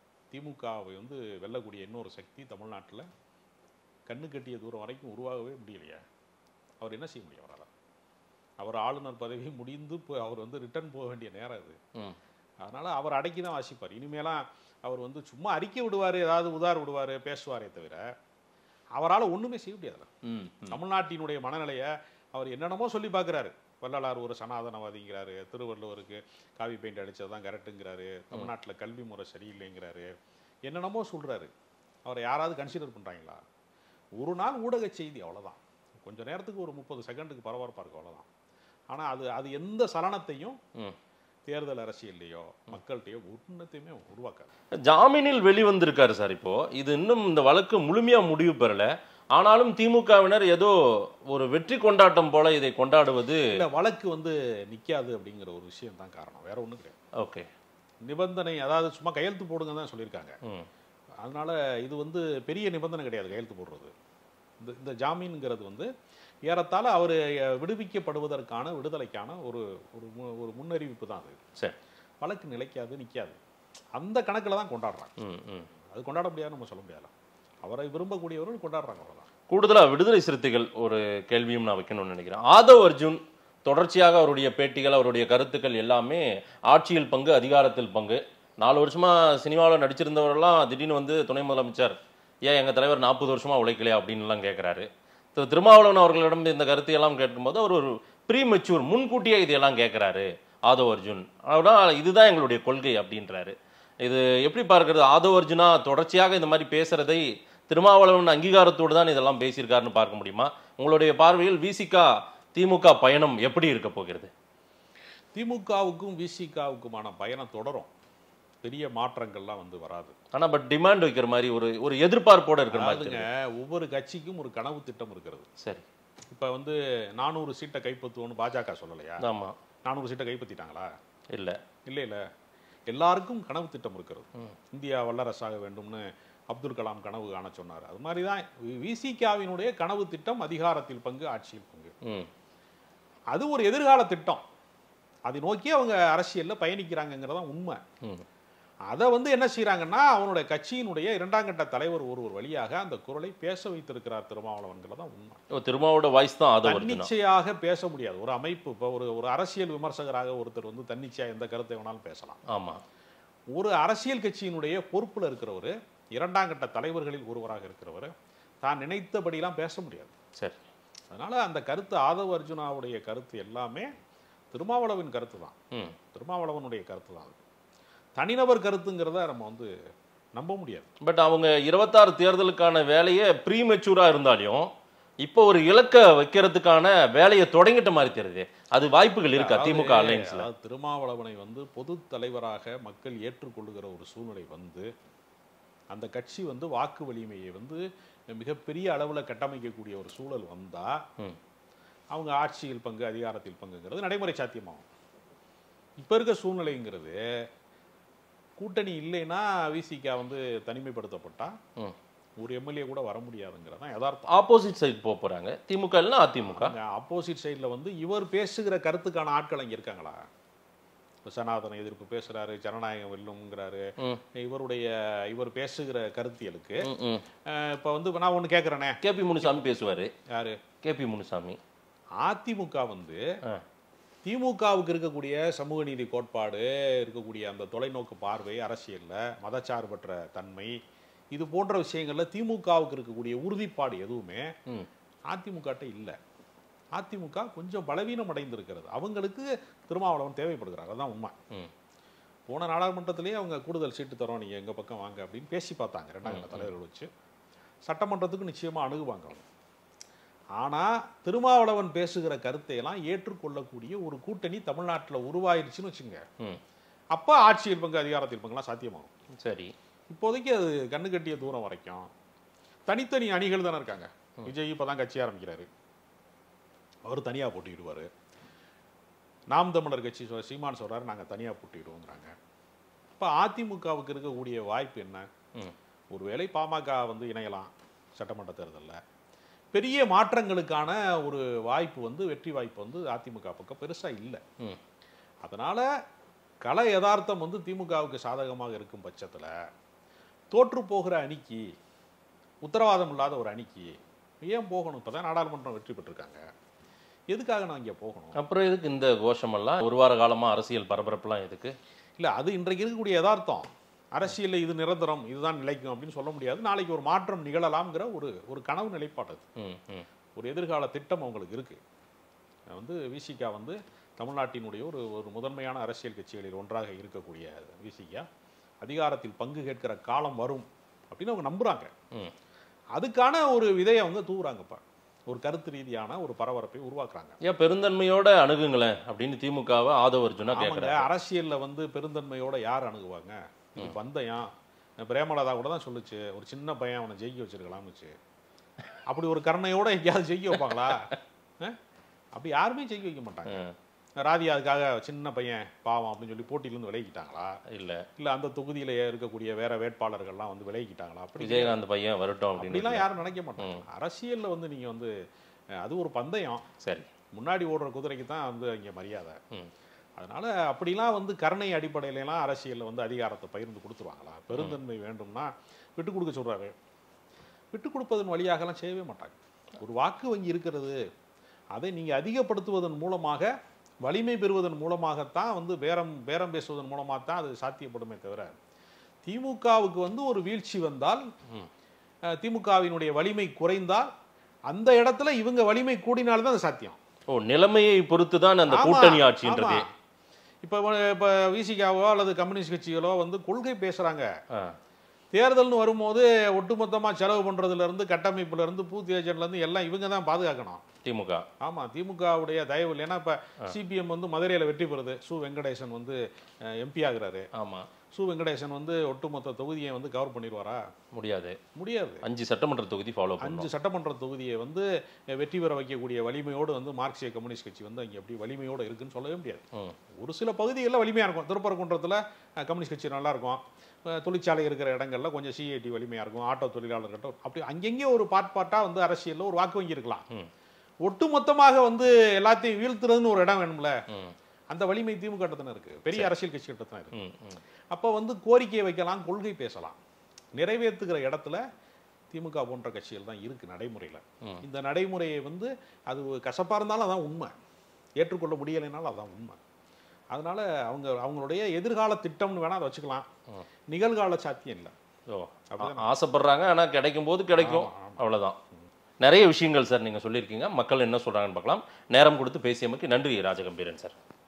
S4: திமுகவை வந்து வெல்லக்கூடிய இன்னொரு சக்தி தமிழ்நாட்டுல கண்ணு கட்டிய தூரம் வரைக்கும் உருவாகவே முடியலையா அவர் என்ன செய்ய முடியும் அவரால் அவர் ஆளுநர் பதவி முடிந்து போய் அவர் வந்து ரிட்டர்ன் போக வேண்டிய நேரம் அது
S3: ம்.
S4: அதனால அவர் அடக்கி தான் வாசிப்பார் இனிமேலாம் அவர் வந்து சும்மா அறிக்கை விடுவார் ஏதாவது உதார் விடுவார் பேசுவாரே தவிர அவரால் ஒண்ணுமே செய்ய முடியாதுல்ல
S3: ம், ம்.
S4: தமிழ்நாட்டினுடைய மனநிலையை அவர் என்னென்னமோ சொல்லி பார்க்குறாரு வள்ளலார் ஒரு சனாதனவாதிங்கிறாரு திருவள்ளுவருக்கு காவி பெயிண்ட் அடிச்சது தான் கரெக்டுங்கிறாரு தமிழ்நாட்டில் கல்வி முறை சரியில்லைங்கிறாரு என்னென்னமோ சொல்றாரு அவரை யாராவது கன்சிடர் பண்றாங்களா ஒரு நாள் ஊடக செய்தி அவ்வளவுதான் கொஞ்ச நேரத்துக்கு ஒரு முப்பது செகண்டுக்கு பரபரப்பாக இருக்கும் அவ்வளவுதான் ஆனா அது அது எந்த சலனத்தையும்
S3: ம்.
S4: தேர்தல் அரசியல்லையோ மக்கள்கிட்டயோ ஒன்றத்தையுமே உருவாக்காது
S3: ஜாமீனில் வெளிவந்திருக்காரு சார் இப்போ இது இன்னும் இந்த வழக்கு முழுமையா முடிவு பெறல ஆனாலும் திமுகவினர் ஏதோ ஒரு வெற்றி கொண்டாட்டம் போல இதை கொண்டாடுவது
S4: இல்ல வழக்கு வந்து நிக்காது அப்படிங்கிற ஒரு விஷயம் தான் காரணம் வேற ஒண்ணும் கிடையாது
S3: ஓகே
S4: நிபந்தனை அதாவது சும்மா கையெழுத்து போடுங்க தான் சொல்லியிருக்காங்க
S3: ம்
S4: அதனால இது வந்து பெரிய நிபந்தனை கிடையாது கையெழுத்து போடுறது இந்த இந்த ஜாமீன்ங்கிறது வந்து ஏறத்தாழ அவர் விடுவிக்கப்படுவதற்கான விடுதலைக்கான ஒரு ஒரு மு- ஒரு முன்னறிவிப்பு தான் அது
S3: சரி
S4: வழக்கு நிலைக்காது நிற்காது அந்த கணக்கில் தான் கொண்டாடுறாங்க
S3: ம் ம்
S4: அது கொண்டாட முடியாது நம்ம சொல்ல முடியாது அவரை விரும்பக்கூடியவர்கள் கொண்டாடுறாங்க அவ்வளோதான்
S3: கூடுதலா விடுதலை சிறுத்தைகள் ஒரு கேள்வியும் நான் வைக்கணும்னு நினைக்கிறேன் ஆதவ் அர்ஜுன் தொடர்ச்சியாக அவருடைய பேட்டிகள் அவருடைய கருத்துக்கள் எல்லாமே ஆட்சியில் பங்கு அதிகாரத்தில் பங்கு நாலு வருஷமா சினிமாவில் நடிச்சிருந்தவரெல்லாம் திடீர்னு வந்து துணை முதலமைச்சர் ஏன் எங்க தலைவர் நாற்பது வருஷமா உழைக்கலையா அப்படின்னு எல்லாம் கேட்கிறாரு திரு திருமாவளவன் அவர்களிடம் இந்த கருத்தை எல்லாம் கேட்கும்போது அவர் ஒரு ப்ரீ மெச்சூர் முன்கூட்டியே இதையெல்லாம் கேட்கிறாரு ஆதவ் அர்ஜுன் ஆனால் இதுதான் எங்களுடைய கொள்கை அப்படின்றாரு இது எப்படி பார்க்கிறது ஆதவ் அர்ஜுனா தொடர்ச்சியாக இந்த மாதிரி பேசுறதை திருமாவளவன் அங்கீகாரத்தோடு தான் இதெல்லாம் பேசியிருக்காருன்னு பார்க்க முடியுமா உங்களுடைய பார்வையில் விசிகா திமுக பயணம் எப்படி இருக்க போகிறது
S4: திமுகவுக்கும் விசிகாவுக்குமான பயணம் தொடரும் பெரிய மாற்றங்கள்லாம் வந்து வராது
S3: ஆனா பட் டிமாண்ட் வைக்கிற மாதிரி ஒரு ஒரு எதிர்பார்ப்போட இருக்கிற மாதிரி
S4: அதாவதுங்க
S3: தெரியுது.
S4: ஒவ்வொரு கட்சிக்கும் ஒரு கனவு திட்டம் இருக்கிறது
S3: சரி
S4: இப்போ வந்து நானூறு சீட்டை கைப்பற்றுவோம்னு பாஜக சொல்லலையா
S3: ஆமா
S4: நானூறு சீட்டை கைப்பற்றிட்டாங்களா
S3: இல்ல
S4: இல்லை இல்லை எல்லாருக்கும் கனவு திட்டம் இருக்கிறது இந்தியா வல்லரசாக வேண்டும்னு அப்துல் கலாம் கனவு காண சொன்னார் அது மாதிரி தான் விசிகாவினுடைய கனவு திட்டம் அதிகாரத்தில் பங்கு ஆட்சியில் பங்கு
S3: ம்
S4: அது ஒரு எதிர்கால திட்டம் அதை நோக்கி அவங்க அரசியலில் பயணிக்கிறாங்கங்கிறதான் உண்மை
S3: ம்
S4: அதை வந்து என்ன செய்றாங்கன்னா அவனுடைய கட்சியினுடைய இரண்டாம் கட்ட தலைவர் ஒருவர் வழியாக அந்த குரலை பேச வைத்திருக்கிறார் திருமாவளவன்கிறதான் உண்மை
S3: ஓ, திருமாவோட வாய்ஸ் தான் ஆதவ் அர்ஜுனா
S4: தன்னிச்சையாக பேச முடியாது ஒரு அமைப்பு இப்போ ஒரு ஒரு அரசியல் விமர்சகராக ஒருத்தர் வந்து தன்னிச்சையா எந்த கருத்தை வேணாலும் பேசலாம்
S3: ஆமா
S4: ஒரு அரசியல் கட்சியினுடைய பொறுப்புல இருக்கிறவர் இரண்டாம் கட்ட தலைவர்களில் ஒருவராக இருக்கிறவர் தான் நினைத்தபடிலாம் பேச முடியாது
S3: சரி
S4: அதனால அந்த கருத்து ஆதவ அர்ஜுனாவுடைய கருத்து எல்லாமே திருமாவளவன் கருத்து தான்
S3: ம்
S4: திருமாவளவனுடைய கருத்து தான் அது தனிநபர் கருத்துங்கிறத நம்ம வந்து நம்ப முடியாது
S3: பட் அவங்க இருபத்தாறு தேர்தலுக்கான வேலையை ப்ரீ மெச்சூரா இருந்தாலும் இப்போ ஒரு இலக்க வைக்கிறதுக்கான வேலையை தொடங்கிட்ட மாதிரி தெரியுது அது வாய்ப்புகள் இருக்கா திமுக
S4: அதாவது-
S3: அலைன்ஸ்ல
S4: அதாவது திருமாவளவனை வந்து பொது தலைவராக மக்கள் ஏற்றுக்கொள்ளுகிற ஒரு சூழ்நிலை வந்து அந்த கட்சி வந்து வாக்கு வலிமையை வந்து மிகப்பெரிய அளவில் கட்டமைக்கக்கூடிய ஒரு சூழல் வந்தா
S3: ம்.
S4: அவங்க ஆட்சியில் பங்கு அதிகாரத்தில் பங்குங்கிறது நடைமுறை சாத்தியமாகும் இப்போ இருக்க சூழ்நிலைங்கிறது கூட்டணி இல்லைன்னா விசிகா வந்து தனிமைப்படுத்தப்பட்டா
S3: ம்.
S4: ஒரு எம்எல்ஏ கூட வர முடியாதுங்கிறது தான் யதார்த்தம்
S3: ஆப்போசிட் சைடு போக போறாங்க திமுக இல்லைன்னா அதிமுக
S4: ஆப்போசிட் சைடில் வந்து இவர் பேசுகிற கருத்துக்கான ஆட்கள் அங்கே இருக்காங்களா இப்ப சனாதன எதிர்ப்பு பேசுறாரு ஜனநாயகம் வெல்லும்ங்கிறாரு
S3: ம்.
S4: இவருடைய இவர் பேசுகிற கருத்தியலுக்கு
S3: ம், ம்.
S4: அஹ், இப்ப வந்து இப்ப நான் ஒண்ணு கேட்குறேனே
S3: கேபி முனுசாமி பேசுவாரு
S4: யாரு
S3: கேபி முனுசாமி
S4: அதிமுக வந்து
S3: ஆ.
S4: திமுகவுக்கு இருக்கக்கூடிய சமூக நீதி கோட்பாடு இருக்கக்கூடிய அந்த தொலைநோக்கு பார்வை அரசியல்ல மதச்சார்பற்ற தன்மை இது போன்ற விஷயங்கள்ல திமுகவுக்கு இருக்கக்கூடிய உறுதிப்பாடு எதுவுமே
S3: ம்.
S4: அதிமுகட்ட இல்லை அதிமுக கொஞ்சம் பலவீனம் அடைந்திருக்கிறது அவங்களுக்கு திருமாவளவன் தேவைப்படுகிறார் அதான் உண்மை
S3: ம்.
S4: போன நாடாளுமன்றத்திலேயே அவங்க கூடுதல் சீட்டு தரோம் நீங்க எங்க பக்கம் வாங்க அப்படின்னு பேசி பார்த்தாங்க ரெண்டாம் கட்ட தலைவர்கள் வச்சு சட்டமன்றத்துக்கு நிச்சயமா அணுகுவாங்க அவங்க ஆனா திருமாவளவன் பேசுகிற கருத்தையெல்லாம் ஏற்றுக்கொள்ளக்கூடிய ஒரு கூட்டணி தமிழ்நாட்டில் உருவாயிருச்சுன்னு வச்சுங்க
S3: ம்.
S4: அப்ப ஆட்சியில் பங்கு அதிகாரத்தில் பங்குலாம் சாத்தியமாகும்
S3: சரி
S4: இப்போதைக்கு அது கண்ணு கட்டிய தூரம் வரைக்கும் தனித்தனி அணிகள் தானே இருக்காங்க விஜய் இப்போ தான் கட்சி ஆரம்பிக்கிறாரு அவர் தனியாக போட்டியிடுவார் நாம் தமிழர் கட்சி சொ- சீமான் சொல்றாரு நாங்கள் தனியாக போட்டியிடுவோங்கிறாங்க இப்போ அதிமுகவுக்கு இருக்கக்கூடிய வாய்ப்பு என்ன
S3: ம்.
S4: ஒருவேளை பாமக வந்து இணையலாம் சட்டமன்ற தேர்தலில் பெரிய மாற்றங்களுக்கான ஒரு வாய்ப்பு வந்து வெற்றி வாய்ப்பு வந்து அதிமுக பக்கம் பெருசாக இல்லை
S3: ம்.
S4: அதனால கள யதார்த்தம் வந்து திமுகவுக்கு சாதகமாக இருக்கும் பட்சத்துல தோற்று போகிற அணிக்கு உத்தரவாதம் இல்லாத ஒரு அணிக்கு ஏன் போகணும் இப்பதான் நாடாளுமன்றம் வெற்றி பெற்றிருக்காங்க எதுக்காக நான் இங்க போகணும்
S3: அப்புறம் எதுக்கு இந்த கோஷமெல்லாம் ஒரு வார காலமா அரசியல் பரபரப்புலாம் எதுக்கு
S4: இல்ல அது இன்றைக்கு இருக்கக்கூடிய யதார்த்தம் அரசியல்ல இது நிரந்தரம் இதுதான் நிலைக்கும் அப்படின்னு சொல்ல முடியாது நாளைக்கு ஒரு மாற்றம் நிகழலாம்ங்கிற ஒரு ஒரு கனவு நிலைப்பாடு அது
S3: ம் ம்
S4: ஒரு எதிர்கால திட்டம் அவங்களுக்கு இருக்கு அது வந்து விசிகா வந்து தமிழ்நாட்டினுடைய ஒரு ஒரு முதன்மையான அரசியல் கட்சிகளில் ஒன்றாக இருக்கக்கூடிய விசிகா அதிகாரத்தில் பங்கு கேட்கிற காலம் வரும் அப்படின்னு அவங்க நம்புறாங்க
S3: ம்.
S4: அதுக்கான ஒரு விதையை அவங்க தூவுறாங்கப்பா ஒரு கருத்து ரீதியான ஒரு பரபரப்பை உருவாக்குறாங்க
S3: ஏன் பெருந்தன்மையோட அணுகுங்களேன் அப்படின்னு திமுகவை ஆதவ அர்ஜுனா
S4: ஆமாங்க
S3: கேட்குறாரு
S4: அரசியல்ல வந்து பெருந்தன்மையோட யார் அணுகுவாங்க இது பந்தயம் பிரேமலதா கூட தான் சொல்லுச்சு ஒரு சின்ன பையன் அவனை ஜெயிக்க வச்சிருக்கலாம்னுச்சு அப்படி ஒரு கருணையோட எங்கேயாவது ஜெயிக்க வைப்பாங்களா அஹ்? அப்படி யாருமே ஜெயிக்க வைக்க மாட்டாங்க ராதியா அதுக்காக சின்ன பையன் பாவம் அப்படின்னு சொல்லி போட்டியிலேருந்து விலகிக்கிட்டாங்களா
S3: இல்ல
S4: இல்லை அந்த தொகுதியில் இருக்கக்கூடிய வேற வேட்பாளர்கள்லாம் வந்து விலகிக்கிட்டாங்களா அப்படி
S3: விஜயகாந்த் பையன் வரட்டும் அப்படின்னு
S4: அப்படிலாம் யாரும் நினைக்க மாட்டாங்க அரசியலில் வந்து நீங்கள் வந்து அஹ், அது ஒரு பந்தயம்
S3: சரி
S4: முன்னாடி ஓடுற குதிரைக்கு தான் வந்து இங்கே மரியாதை
S3: ம்.
S4: அதனால அப்படிலாம் வந்து கருணை அடிப்படையிலலாம் அரசியலில் வந்து அதிகாரத்தை பகிர்ந்து கொடுத்துருவாங்களா பெருந்தன்மை வேண்டும்னா விட்டு கொடுக்க சொல்றாரு விட்டு கொடுப்பதன் வழியாகலாம் செய்யவே மாட்டாங்க ஒரு வாக்கு வங்கி இருக்கிறது அதை நீங்கள் அதிகப்படுத்துவதன் மூலமாக வலிமை பெறுவதன் மூலமாகத்தான் வந்து பேரம் பேரம் பேசுவதன் மூலமாக தான் அது சாத்தியப்படுமே தவிர திமுகவுக்கு வந்து ஒரு வீழ்ச்சி வந்தால் அஹ், திமுகவினுடைய வலிமை குறைந்தால் அந்த இடத்துல இவங்க வலிமை கூடினால்தான் அது சாத்தியம்
S3: ஓ நிலைமையை பொறுத்து தான் அந்த
S4: ஆமா,
S3: கூட்டணி ஆட்சின்றதே
S4: ஆமா. இப்ப இப்ப விசிகாவோ அல்லது கம்யூனிஸ்ட் கட்சிகளோ வந்து கொள்கை பேசுறாங்க
S3: ஆ,
S4: தேர்தல்னு வரும்போது ஒட்டுமொத்தமா செலவு பண்றதுல இருந்து கட்டமைப்புல இருந்து பூத் ஏஜென்ட்ல இருந்து எல்லாம் இவங்க தான் பாதுகாக்கணும்
S3: திமுக
S4: ஆமா திமுகவுடைய தயவு இல்லை ஏன்னா இப்ப சிபிஎம் வந்து மதுரையில வெற்றி பெறுது சு வெங்கடேசன் வந்து எம்பி ஆகுறாரு
S3: ஆமா
S4: சு வெங்கடேசன் வந்து ஒட்டுமொத்த தொகுதியை வந்து கவர் பண்ணிடுவாரா
S3: முடியாது
S4: முடியாது
S3: அஞ்சு சட்டமன்ற தொகுதி ஃபாலோ
S4: அஞ்சு
S3: பண்ணும்
S4: சட்டமன்ற தொகுதியை வந்து அஹ், வெற்றி பெற வைக்கக்கூடிய வலிமையோடு வந்து மார்க்சிய கம்யூனிஸ்ட் கட்சி வந்து அங்கே எப்படி வலிமையோடு இருக்குன்னு சொல்லவே முடியாது
S3: ம்.
S4: ஒரு சில பகுதிகளில் வலிமையாக இருக்கும் திருப்பரங்குன்றத்தில் அஹ், கம்யூனிஸ்ட் கட்சி நல்லா இருக்கும் அஹ், தொழிற்சாலை இருக்கிற இடங்கள்ல கொஞ்சம் சிஐடி வலிமையாக இருக்கும் ஆட்டோ தொழிலாளர்கிட்ட அப்படி அங்கங்கே ஒரு பார்ட் பார்ட்டாக வந்து அரசியலில் ஒரு வாக்கு வங்கி இருக்கலாம்
S3: ம்.
S4: ஒட்டுமொத்தமாக வந்து எல்லாத்தையும் வீழ்த்துறதுன்னு ஒரு இடம் வேணும்ல
S3: ம்,
S4: அந்த வலிமை திமுக கிட்ட தானே இருக்கு பெரிய அரசியல் கட்சி கிட்ட தான் இருக்கு
S3: ம், ம்.
S4: அப்போ வந்து கோரிக்கையை வைக்கலாம் கொள்கை பேசலாம் நிறைவேற்றுகிற இடத்துல திமுக போன்ற கட்சிகள் தான் இருக்கு நடைமுறையில்
S3: ம்.
S4: இந்த நடைமுறையை வந்து அது கசப்பாக இருந்தாலும் அதான் உண்மை ஏற்றுக்கொள்ள முடியலைனாலும் அதான் உண்மை அதனால அவங்க அவங்களுடைய எதிர்கால திட்டம்னு வேணா அதை வச்சுக்கலாம் நிகழ்கால சாத்தியம் இல்லை
S3: ஓ
S4: அப்படிதானே?
S3: ஆ- ஆசைப்படுறாங்க ஆனா கிடைக்கும் போது கிடைக்கும்
S4: ஆமா, ஆமா.
S3: அவ்வளவுதான் நிறைய விஷயங்கள் சார் நீங்க சொல்லியிருக்கீங்க மக்கள் என்ன சொல்றாங்கன்னு பார்க்கலாம் நேரம் கொடுத்து பேசியமைக்கு நன்றி ராஜகம்பீரன் சார்